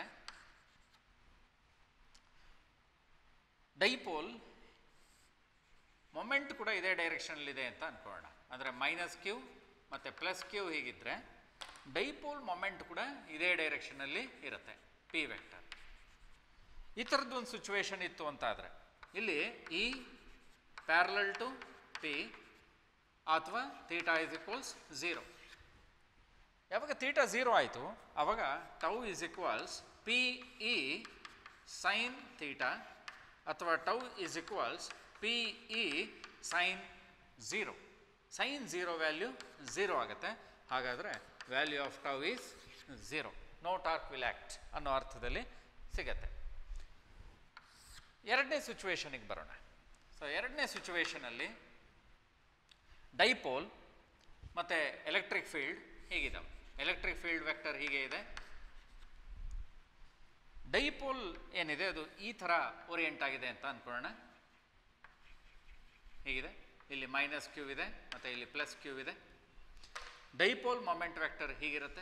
ಡೈಪೋಲ್ ಮೊಮೆಂಟ್ ಕೂಡ ಇದೇ ಡೈರೆಕ್ಷನಲ್ಲಿದೆ ಅಂತ ಅನ್ಕೊಳ್ಳೋಣ ಅಂದರೆ ಮೈನಸ್ ಕ್ಯೂ ಮತ್ತು ಪ್ಲಸ್ ಕ್ಯೂ ಹೀಗಿದ್ದರೆ ಡೈಪೋಲ್ ಮೊಮೆಂಟ್ ಕೂಡ ಇದೇ ಡೈರೆಕ್ಷನಲ್ಲಿ ಇರುತ್ತೆ ಪಿ ವೆಕ್ಟರ್ ಈ ಥರದ್ದು ಒಂದು ಸಿಚುವೇಶನ್ ಇತ್ತು ಅಂತ ಆದರೆ ಇಲ್ಲಿ ಈ ಪ್ಯಾರಲಲ್ ಟು ಪಿ ಅಥವಾ ತೀಟಾ ಇಸ್ ಈಕ್ವಲ್ಸ್ ಝೀರೋ ಯಾವಾಗ ತೀಟಾ ಝೀರೋ ಆಯಿತು ಆವಾಗ tau is equals P E sine theta ಅಥವಾ tau is equals P E sine zero sine zero value zero ಆಗುತ್ತೆ ಹಾಗಾದರೆ value of tau is zero no torque will act ಅನ್ನೋ ಅರ್ಥದಲ್ಲಿ ಸಿಗತ್ತೆ ಎರಡನೇ ಸಿಚುವೇಶನಿಗೆ ಬರೋಣ ಸೊ ಎರಡನೇ ಸಿಚುವೇಶನಲ್ಲಿ ಡೈಪೋಲ್ ಮತ್ತು ಎಲೆಕ್ಟ್ರಿಕ್ ಫೀಲ್ಡ್ ಹೀಗಿದ್ದಾವೆ ಎಲೆಕ್ಟ್ರಿಕ್ ಫೀಲ್ಡ್ ವೆಕ್ಟರ್ ಹೀಗೆ ಇದೆ ಡೈಪೋಲ್ ಏನಿದೆ ಅದು ಈ ಥರ ಓರಿಯೆಂಟ್ ಆಗಿದೆ ಅಂತ ಅಂದ್ಕೊಳ್ಳೋಣ ಹೀಗಿದೆ ಇಲ್ಲಿ ಮೈನಸ್ ಕ್ಯೂ ಇದೆ ಮತ್ತು ಇಲ್ಲಿ ಪ್ಲಸ್ ಕ್ಯೂ ಇದೆ ಡೈಪೋಲ್ ಮೊಮೆಂಟ್ ವೆಕ್ಟರ್ ಹೀಗಿರುತ್ತೆ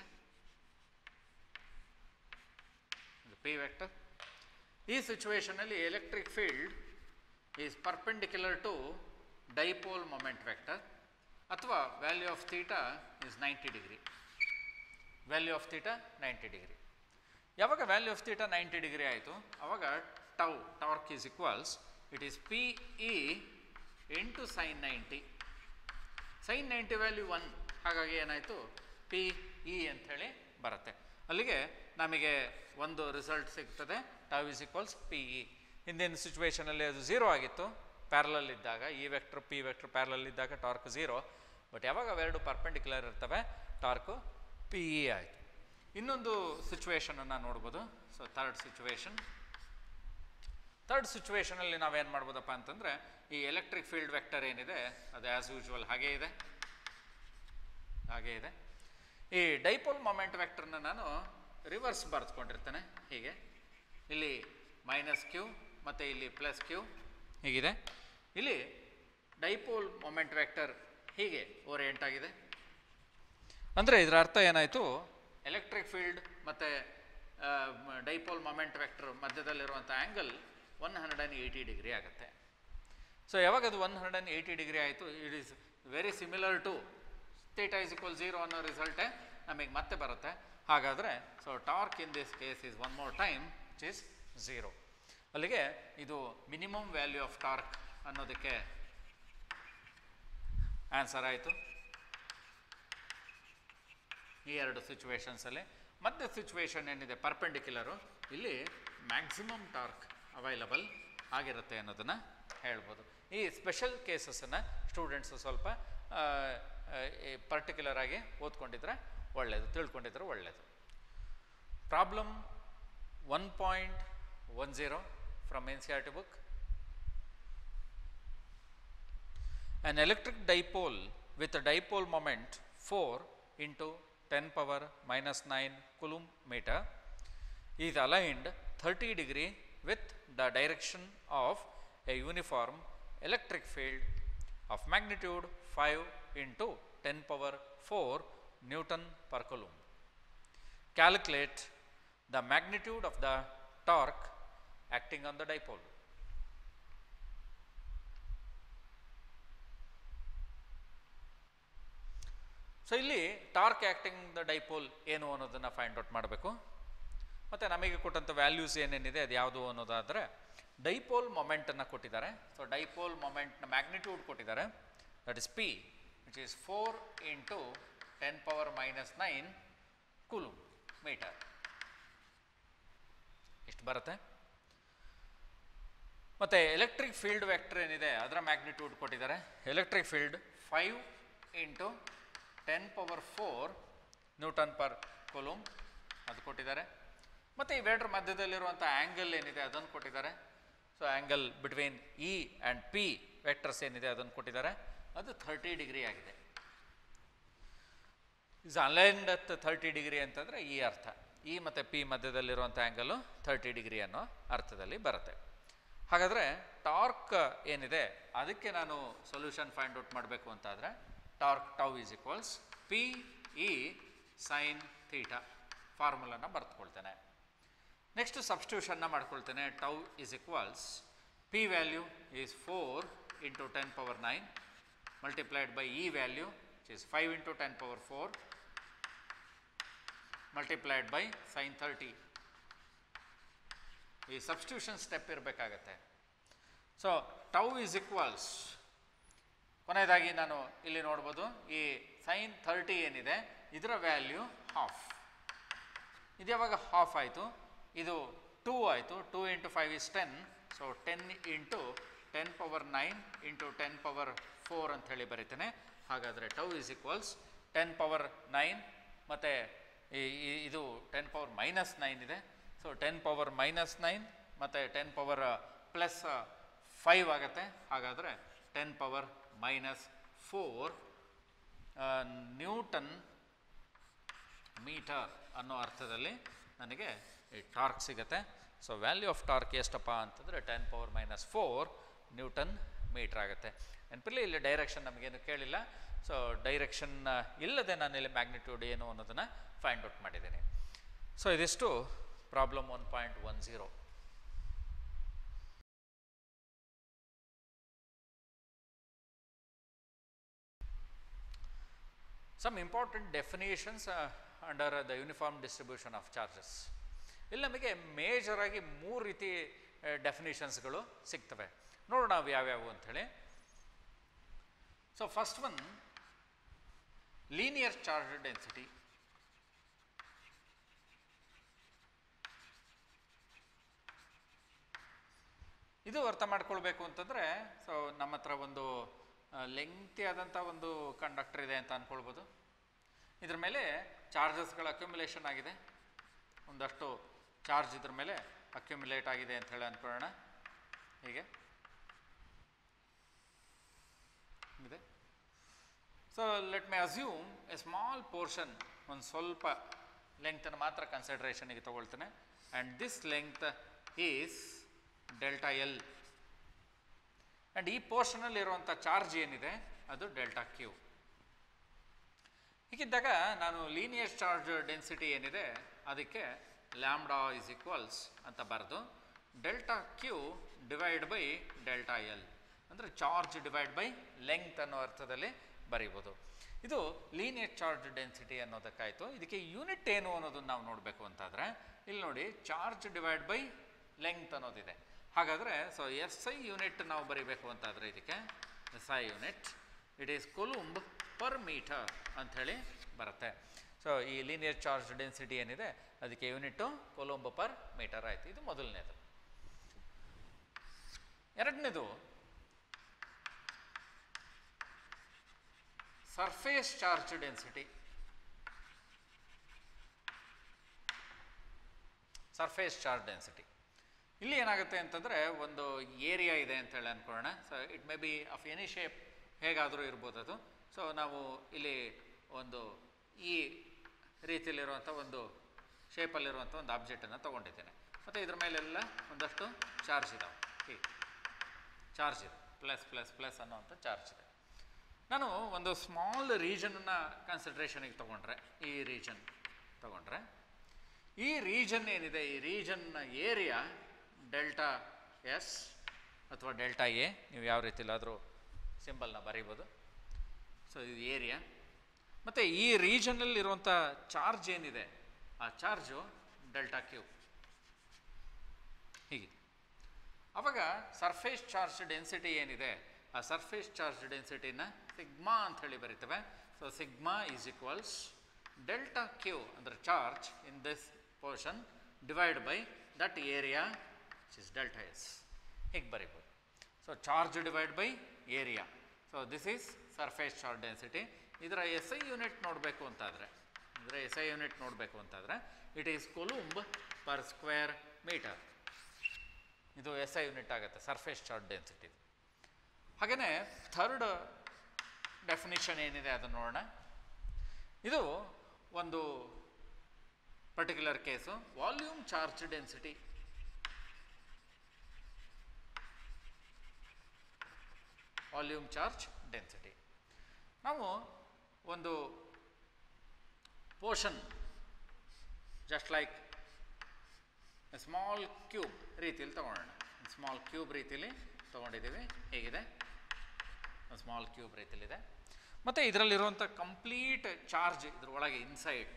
ಪಿ ವೆಕ್ಟರ್ ಈ ಸಿಚುವೇಶನಲ್ಲಿ electric field is perpendicular to dipole moment vector ಅಥವಾ value of theta is ninety degree value of theta ninety degree ಯಾವಾಗ value of theta ninety degree ಆಯಿತು ಆವಾಗ tau torque is equals it is P E into sine ninety sine ninety value one ಹಾಗಾಗಿ ಏನಾಯಿತು P E ಅಂಥೇಳಿ ಬರುತ್ತೆ ಅಲ್ಲಿಗೆ ನಮಗೆ ಒಂದು ರಿಸಲ್ಟ್ ಸಿಗ್ತದೆ tau is equals P E ಹಿಂದಿನ ಸಿಚುವೇಷನಲ್ಲಿ ಅದು ಝೀರೋ ಆಗಿತ್ತು ಪ್ಯಾರಲಲ್ ಇದ್ದಾಗ ಈ ವೆಕ್ಟ್ರ್ ಪಿ ವೆಕ್ಟ್ರ್ ಪ್ಯಾರಲಲ್ ಇದ್ದಾಗ ಟಾರ್ಕ್ ಝೀರೋ ಬಟ್ ಯಾವಾಗ ಅವೆರಡು ಪರ್ಪೆಂಡಿಕ್ಯುಲರ್ ಇರ್ತವೆ ಟಾರ್ಕು ಪಿ ಇ ಆಯಿತು ಇನ್ನೊಂದು ಸಿಚುವೇಷನನ್ನು ನೋಡ್ಬೋದು ಸೊ ಥರ್ಡ್ ಸಿಚುವೇಷನ್ ಥರ್ಡ್ ಸಿಚುವೇಷನಲ್ಲಿ ನಾವೇನು ಮಾಡ್ಬೋದಪ್ಪ ಅಂತಂದರೆ ಈ ಎಲೆಕ್ಟ್ರಿಕ್ ಫೀಲ್ಡ್ ವೆಕ್ಟರ್ ಏನಿದೆ ಅದು ಆ್ಯಸ್ ಯೂಶ್ವಲ್ ಹಾಗೇ ಇದೆ ಹಾಗೇ ಇದೆ ಈ ಡೈಪೋಲ್ ಮೊಮೆಂಟ್ ವೆಕ್ಟರ್ನ ನಾನು ರಿವರ್ಸ್ ಬರೆದುಕೊಂಡಿರ್ತೇನೆ ಹೀಗೆ ಇಲ್ಲಿ ಮೈನಸ್ ಕ್ಯೂ ಮತ್ತು ಇಲ್ಲಿ ಪ್ಲಸ್ ಕ್ಯೂ ಹೀಗಿದೆ ಇಲ್ಲಿ ಡೈಪೋಲ್ ಮೊಮೆಂಟ್ ವೆಕ್ಟರ್ ಹೀಗೆ ಓರಿಯೆಂಟ್ ಆಗಿದೆ ಅಂದರೆ ಇದರ ಅರ್ಥ ಏನಾಯಿತು ಎಲೆಕ್ಟ್ರಿಕ್ ಫೀಲ್ಡ್ ಮತ್ತು ಡೈಪೋಲ್ ಮೊಮೆಂಟ್ ವೆಕ್ಟರ್ ಮಧ್ಯದಲ್ಲಿರುವಂಥ angle one hundred and eighty degree ಆಗುತ್ತೆ ಸೊ ಯಾವಾಗ ಅದು one hundred and eighty degree ಆಯಿತು it is very similar to theta is equal zero ಅನ್ನೋ ರಿಸಲ್ಟೇ ನಮಗೆ ಮತ್ತೆ ಬರುತ್ತೆ ಹಾಗಾದರೆ so torque in this case is one more time which is zero ಅಲ್ಲಿಗೆ ಇದು ಮಿನಿಮಮ್ ವ್ಯಾಲ್ಯೂ ಆಫ್ ಟಾರ್ಕ್ ಅನ್ನೋದಕ್ಕೆ ಆನ್ಸರ್ ಆಯಿತು ಈ ಎರಡು ಸಿಚುವೇಶನ್ಸಲ್ಲಿ ಮತ್ತೆ ಸಿಚುವೇಶನ್ ಏನಿದೆ ಪರ್ಪೆಂಡಿಕ್ಯುಲರು ಇಲ್ಲಿ ಮ್ಯಾಕ್ಸಿಮಮ್ ಟಾರ್ಕ್ ಅವೈಲಬಲ್ ಆಗಿರುತ್ತೆ ಅನ್ನೋದನ್ನು ಹೇಳ್ಬೋದು ಈ ಸ್ಪೆಷಲ್ ಕೇಸಸನ್ನು ಸ್ಟೂಡೆಂಟ್ಸು ಸ್ವಲ್ಪ ಪರ್ಟಿಕ್ಯುಲರ್ ಆಗಿ ಓದ್ಕೊಂಡಿದ್ರೆ ಒಳ್ಳೆಯದು ತಿಳ್ಕೊಂಡಿದ್ರೆ ಒಳ್ಳೆಯದು problem one point one zero from N C R T book An electric dipole with a dipole moment 4 into 10 power minus 9 coulomb meter is aligned 30 degree with the direction of a uniform electric field of magnitude 5 into 10 power 4 Newton per coulomb. Calculate the magnitude of the torque acting on the dipole. So ಇಲ್ಲಿ torque acting the dipole ಏನು ಅನ್ನೋದನ್ನು find out ಮಾಡಬೇಕು ಮತ್ತು ನಮಗೆ ಕೊಟ್ಟಂಥ values ಏನೇನಿದೆ ಅದು ಯಾವುದು ಅನ್ನೋದಾದರೆ ಡೈಪೋಲ್ ಮೊಮೆಂಟನ್ನು ಕೊಟ್ಟಿದ್ದಾರೆ ಸೊ ಡೈಪೋಲ್ ಮೊಮೆಂಟ್ನ ಮ್ಯಾಗ್ನಿಟ್ಯೂಡ್ ಕೊಟ್ಟಿದ್ದಾರೆ that is P which is four into ten power minus nine coulomb metre ಇಷ್ಟು ಬರುತ್ತೆ ಮತ್ತು ಎಲೆಕ್ಟ್ರಿಕ್ ಫೀಲ್ಡ್ ವೆಕ್ಟರ್ ಏನಿದೆ ಅದರ ಮ್ಯಾಗ್ನಿಟ್ಯೂಡ್ ಕೊಟ್ಟಿದ್ದಾರೆ electric field five into ten power four newton per coulomb ಅದು ಕೊಟ್ಟಿದ್ದಾರೆ ಮತ್ತು ಇವೆರಡರ ಮಧ್ಯದಲ್ಲಿರುವಂಥ ಆ್ಯಂಗಲ್ ಏನಿದೆ ಅದನ್ನು ಕೊಟ್ಟಿದ್ದಾರೆ so angle between E and P vectors ಏನಿದೆ ಅದನ್ನು ಕೊಟ್ಟಿದ್ದಾರೆ ಅದು ಥರ್ಟಿ ಡಿಗ್ರಿ ಆಗಿದೆ is aligned at thirty degree ಅಂತಂದರೆ ಈ ಅರ್ಥ ಇ ಮತ್ತು ಪಿ ಮಧ್ಯದಲ್ಲಿರುವಂಥ ಆ್ಯಂಗಲು ಥರ್ಟಿ ಡಿಗ್ರಿ ಅನ್ನೋ ಅರ್ಥದಲ್ಲಿ ಬರುತ್ತೆ ಹಾಗಾದರೆ ಟಾರ್ಕ್ ಏನಿದೆ ಅದಕ್ಕೆ ನಾನು ಸೊಲ್ಯೂಷನ್ ಫೈಂಡ್ ಔಟ್ ಮಾಡಬೇಕು ಅಂತಾದರೆ torque tau is equals P E sine theta ಫಾರ್ಮುಲನ ಬರೆದುಕೊಳ್ತೇನೆ ನೆಕ್ಸ್ಟ್ ಸಬ್ಸ್ಟಿಟ್ಯೂಷನ್ನ ಮಾಡ್ಕೊಳ್ತೇನೆ tau is equals P value is four into ten power nine multiplied by E value is five into ten power four multiplied by sine thirty ಈ substitution step ಇರಬೇಕಾಗತ್ತೆ so tau is equals ಕೊನೆಯದಾಗಿ ನಾನು ಇಲ್ಲಿ ನೋಡ್ಬೋದು ಈ sine thirty ಏನಿದೆ ಇದರ value half ಇದು ಯಾವಾಗ ಹಾಫ್ ಆಯಿತು ಇದು ಟೂ ಆಯಿತು two into five is ten so ten into ten power nine into ten power four ಅಂತ ಹೇಳಿ ಬರೀತೇನೆ ಹಾಗಾದರೆ tau is equals ten power nine ಮತ್ತು ಇದು ಟೆನ್ ಪವರ್ ಮೈನಸ್ ನೈನ್ ಇದೆ so ten power minus nine ಮತ್ತು ten power plus five ಆಗುತ್ತೆ ಹಾಗಾದರೆ ten power minus four newton metre ಅನ್ನೋ ಅರ್ಥದಲ್ಲಿ ನನಗೆ ಈ ಟಾರ್ಕ್ ಸಿಗುತ್ತೆ ಸೊ ವ್ಯಾಲ್ಯೂ ಆಫ್ ಟಾರ್ಕ್ ಎಷ್ಟಪ್ಪ ಅಂತಂದರೆ ten power minus four newton metre ಆಗುತ್ತೆ ನೆನಪಿರಲಿ ಇಲ್ಲಿ ಡೈರೆಕ್ಷನ್ ನಮಗೇನು ಕೇಳಿಲ್ಲ ಸೊ ಡೈರೆಕ್ಷನ್ ಇಲ್ಲದೆ ನಾನು ಇಲ್ಲಿ ಮ್ಯಾಗ್ನಿಟ್ಯೂಡ್ ಏನು ಅನ್ನೋದನ್ನು ಫೈಂಡ್ ಔಟ್ ಮಾಡಿದ್ದೀನಿ ಸೊ ಇದಿಷ್ಟು problem one point one zero some important definitions uh, under uh, the uniform distribution of charges ಇಲ್ಲಿ ನಮಗೆ ಮೇಜರ್ ಆಗಿ ಮೂರು ರೀತಿ ಡೆಫಿನೇಷನ್ಸ್ಗಳು ಸಿಗ್ತವೆ ನೋಡೋಣ ನಾವು ಯಾವ್ಯಾವು ಅಂಥೇಳಿ so first one linear charge density ಇದು ಅರ್ಥ ಮಾಡ್ಕೊಳ್ಬೇಕು ಅಂತಂದರೆ ಸೊ ನಮ್ಮ ಹತ್ರ ಒಂದು ಲೆಂಗ್ತಿ ಆದಂಥ ಒಂದು ಕಂಡಕ್ಟರ್ ಇದೆ ಅಂತ ಅಂದ್ಕೊಳ್ಬೋದು ಇದ್ರ ಮೇಲೆ ಚಾರ್ಜಸ್ಗಳ ಅಕ್ಯುಮುಲೇಷನ್ ಆಗಿದೆ ಒಂದಷ್ಟು ಚಾರ್ಜ್ ಇದ್ರ ಮೇಲೆ ಅಕ್ಯುಮುಲೇಟ್ ಆಗಿದೆ ಅಂತ ಹೇಳಿ ಅಂದ್ಕೊಳ್ಳೋಣ ಹೀಗೆ ಇದೆ so let my assume a small portion ಒಂದು ಸ್ವಲ್ಪ ಲೆಂಗ್ತನ್ನು ಮಾತ್ರ ಕನ್ಸಿಡ್ರೇಷನಿಗೆ ತೊಗೊಳ್ತೇನೆ and this length is delta L and ಈ ಪೋರ್ಷನಲ್ಲಿ ಇರುವಂಥ ಚಾರ್ಜ್ ಏನಿದೆ ಅದು ಡೆಲ್ಟಾ ಕ್ಯೂ ಹೀಗಿದ್ದಾಗ ನಾನು ಲೀನಿಯರ್ ಚಾರ್ಜ್ ಡೆನ್ಸಿಟಿ ಏನಿದೆ ಅದಕ್ಕೆ ಲ್ಯಾಮ್ಡಾ ಇಸ್ ಈಕ್ವಲ್ಸ್ ಅಂತ ಬರೆದು delta Q divide by delta L ಅಂದರೆ ಚಾರ್ಜ್ ಡಿವೈಡ್ ಬೈ ಲೆಂಗ್ತ್ ಅನ್ನೋ ಅರ್ಥದಲ್ಲಿ ಬರೀಬೋದು ಇದು ಲೀನಿಯರ್ ಚಾರ್ಜ್ ಡೆನ್ಸಿಟಿ ಅನ್ನೋದಕ್ಕಾಯಿತು ಇದಕ್ಕೆ ಯೂನಿಟ್ ಏನು ಅನ್ನೋದನ್ನು ನಾವು ನೋಡಬೇಕು ಅಂತಾದರೆ ಇಲ್ಲಿ ನೋಡಿ ಚಾರ್ಜ್ ಡಿವೈಡ್ ಬೈ ಲೆಂಗ್ತ್ ಅನ್ನೋದಿದೆ ಹಾಗಾದರೆ ಸೊ ಎಸ್ ಐ ಯೂನಿಟ್ ನಾವು ಬರೀಬೇಕು ಅಂತಾದರೆ ಇದಕ್ಕೆ S I unit it is coulomb per metre ಅಂಥೇಳಿ ಬರುತ್ತೆ ಸೊ ಈ ಲೀನಿಯರ್ ಚಾರ್ಜ್ ಡೆನ್ಸಿಟಿ ಏನಿದೆ ಅದಕ್ಕೆ ಯೂನಿಟ್ಟು ಕೊಲುಂಬ್ ಪರ್ ಮೀಟರ್ ಆಯಿತು ಇದು ಮೊದಲನೇದು ಎರಡನೇದು surface charge density surface charge density ಇಲ್ಲಿ ಏನಾಗುತ್ತೆ ಅಂತಂದರೆ ಒಂದು ಏರಿಯಾ ಇದೆ ಅಂತೇಳಿ ಅಂದ್ಕೊಳ್ಳೋಣ so it may be of any shape ಹೇಗಾದರೂ ಇರ್ಬೋದು ಅದು ಸೊ ನಾವು ಇಲ್ಲಿ ಒಂದು ಈ ರೀತಿಯಲ್ಲಿರುವಂಥ ಒಂದು ಶೇಪಲ್ಲಿರುವಂಥ ಒಂದು ಆಬ್ಜೆಕ್ಟನ್ನು ತೊಗೊಂಡಿದ್ದೇನೆ ಮತ್ತು ಇದ್ರ ಮೇಲೆಲ್ಲ ಒಂದಷ್ಟು ಚಾರ್ಜ್ ಇದಾವೆ ಹೀಗೆ ಚಾರ್ಜ್ ಇದೆ ಪ್ಲಸ್ ಪ್ಲಸ್ ಪ್ಲಸ್ ಅನ್ನೋವಂಥ ಚಾರ್ಜ್ ಇದೆ ನಾನು ಒಂದು ಸ್ಮಾಲ್ ರೀಜನನ್ನು ಕನ್ಸಿಡ್ರೇಷನಿಗೆ ತೊಗೊಂಡ್ರೆ ಈ ರೀಜನ್ ತೊಗೊಂಡ್ರೆ ಈ ರೀಜನ್ ಏನಿದೆ ಈ ರೀಜನ್ನ ಏರಿಯಾ ಡೆಲ್ಟಾ ಎಸ್ ಅಥವಾ ಡೆಲ್ಟಾ ಎ ನೀವು ಯಾವ ರೀತಿಲಾದರೂ ಸಿಂಬಲ್ನ ಬರೀಬೋದು ಸೊ ಇದು ಏರಿಯಾ ಮತ್ತು ಈ ರೀಜನಲ್ಲಿರುವಂಥ ಚಾರ್ಜ್ ಏನಿದೆ ಆ ಚಾರ್ಜು ಡೆಲ್ಟಾ ಕ್ಯೂ ಹೀಗೆ ಅವಾಗ ಸರ್ಫೇಸ್ ಚಾರ್ಜ್ ಡೆನ್ಸಿಟಿ ಏನಿದೆ ಆ ಸರ್ಫೇಸ್ ಚಾರ್ಜ್ ಡೆನ್ಸಿಟಿನ ಸಿಗ್ಮಾ ಅಂತ ಹೇಳಿ ಬರಿತೇವೆ so sigma is equals delta Q ಅಂದರೆ charge in this portion divide by that area is delta S ಹೀಗೆ ಬರಿಬೋದು so charge divide by area so this is surface charge density ಇದರ S I unit ನೋಡಬೇಕು ಅಂತಾದರೆ ಇದರ S I unit ನೋಡಬೇಕು ಅಂತಾದರೆ it is coulomb per square metre ಇದು S I unit ಆಗುತ್ತೆ ಸರ್ಫೇಸ್ ಚಾರ್ಜ್ ಡೆನ್ಸಿಟಿ ಹಾಗೆಯೇ ಥರ್ಡ್ ಡೆಫಿನಿಷನ್ ಏನಿದೆ ಅದನ್ನು ನೋಡೋಣ ಇದು ಒಂದು particular case volume charge density volume charge density ನಾವು ಒಂದು portion just like small cube ರೀತಿಯಲ್ಲಿ ತೊಗೊಳ್ಳೋಣ ಸ್ಮಾಲ್ ಕ್ಯೂಬ್ ರೀತಿಯಲ್ಲಿ ತೊಗೊಂಡಿದ್ದೀವಿ ಹೇಗಿದೆ ಸ್ಮಾಲ್ ಕ್ಯೂಬ್ ರೀತಿಯಲ್ಲಿದೆ ಮತ್ತು ಇದರಲ್ಲಿರುವಂಥ ಕಂಪ್ಲೀಟ್ ಚಾರ್ಜ್ ಇದ್ರ ಒಳಗೆ ಇನ್ಸೈಡ್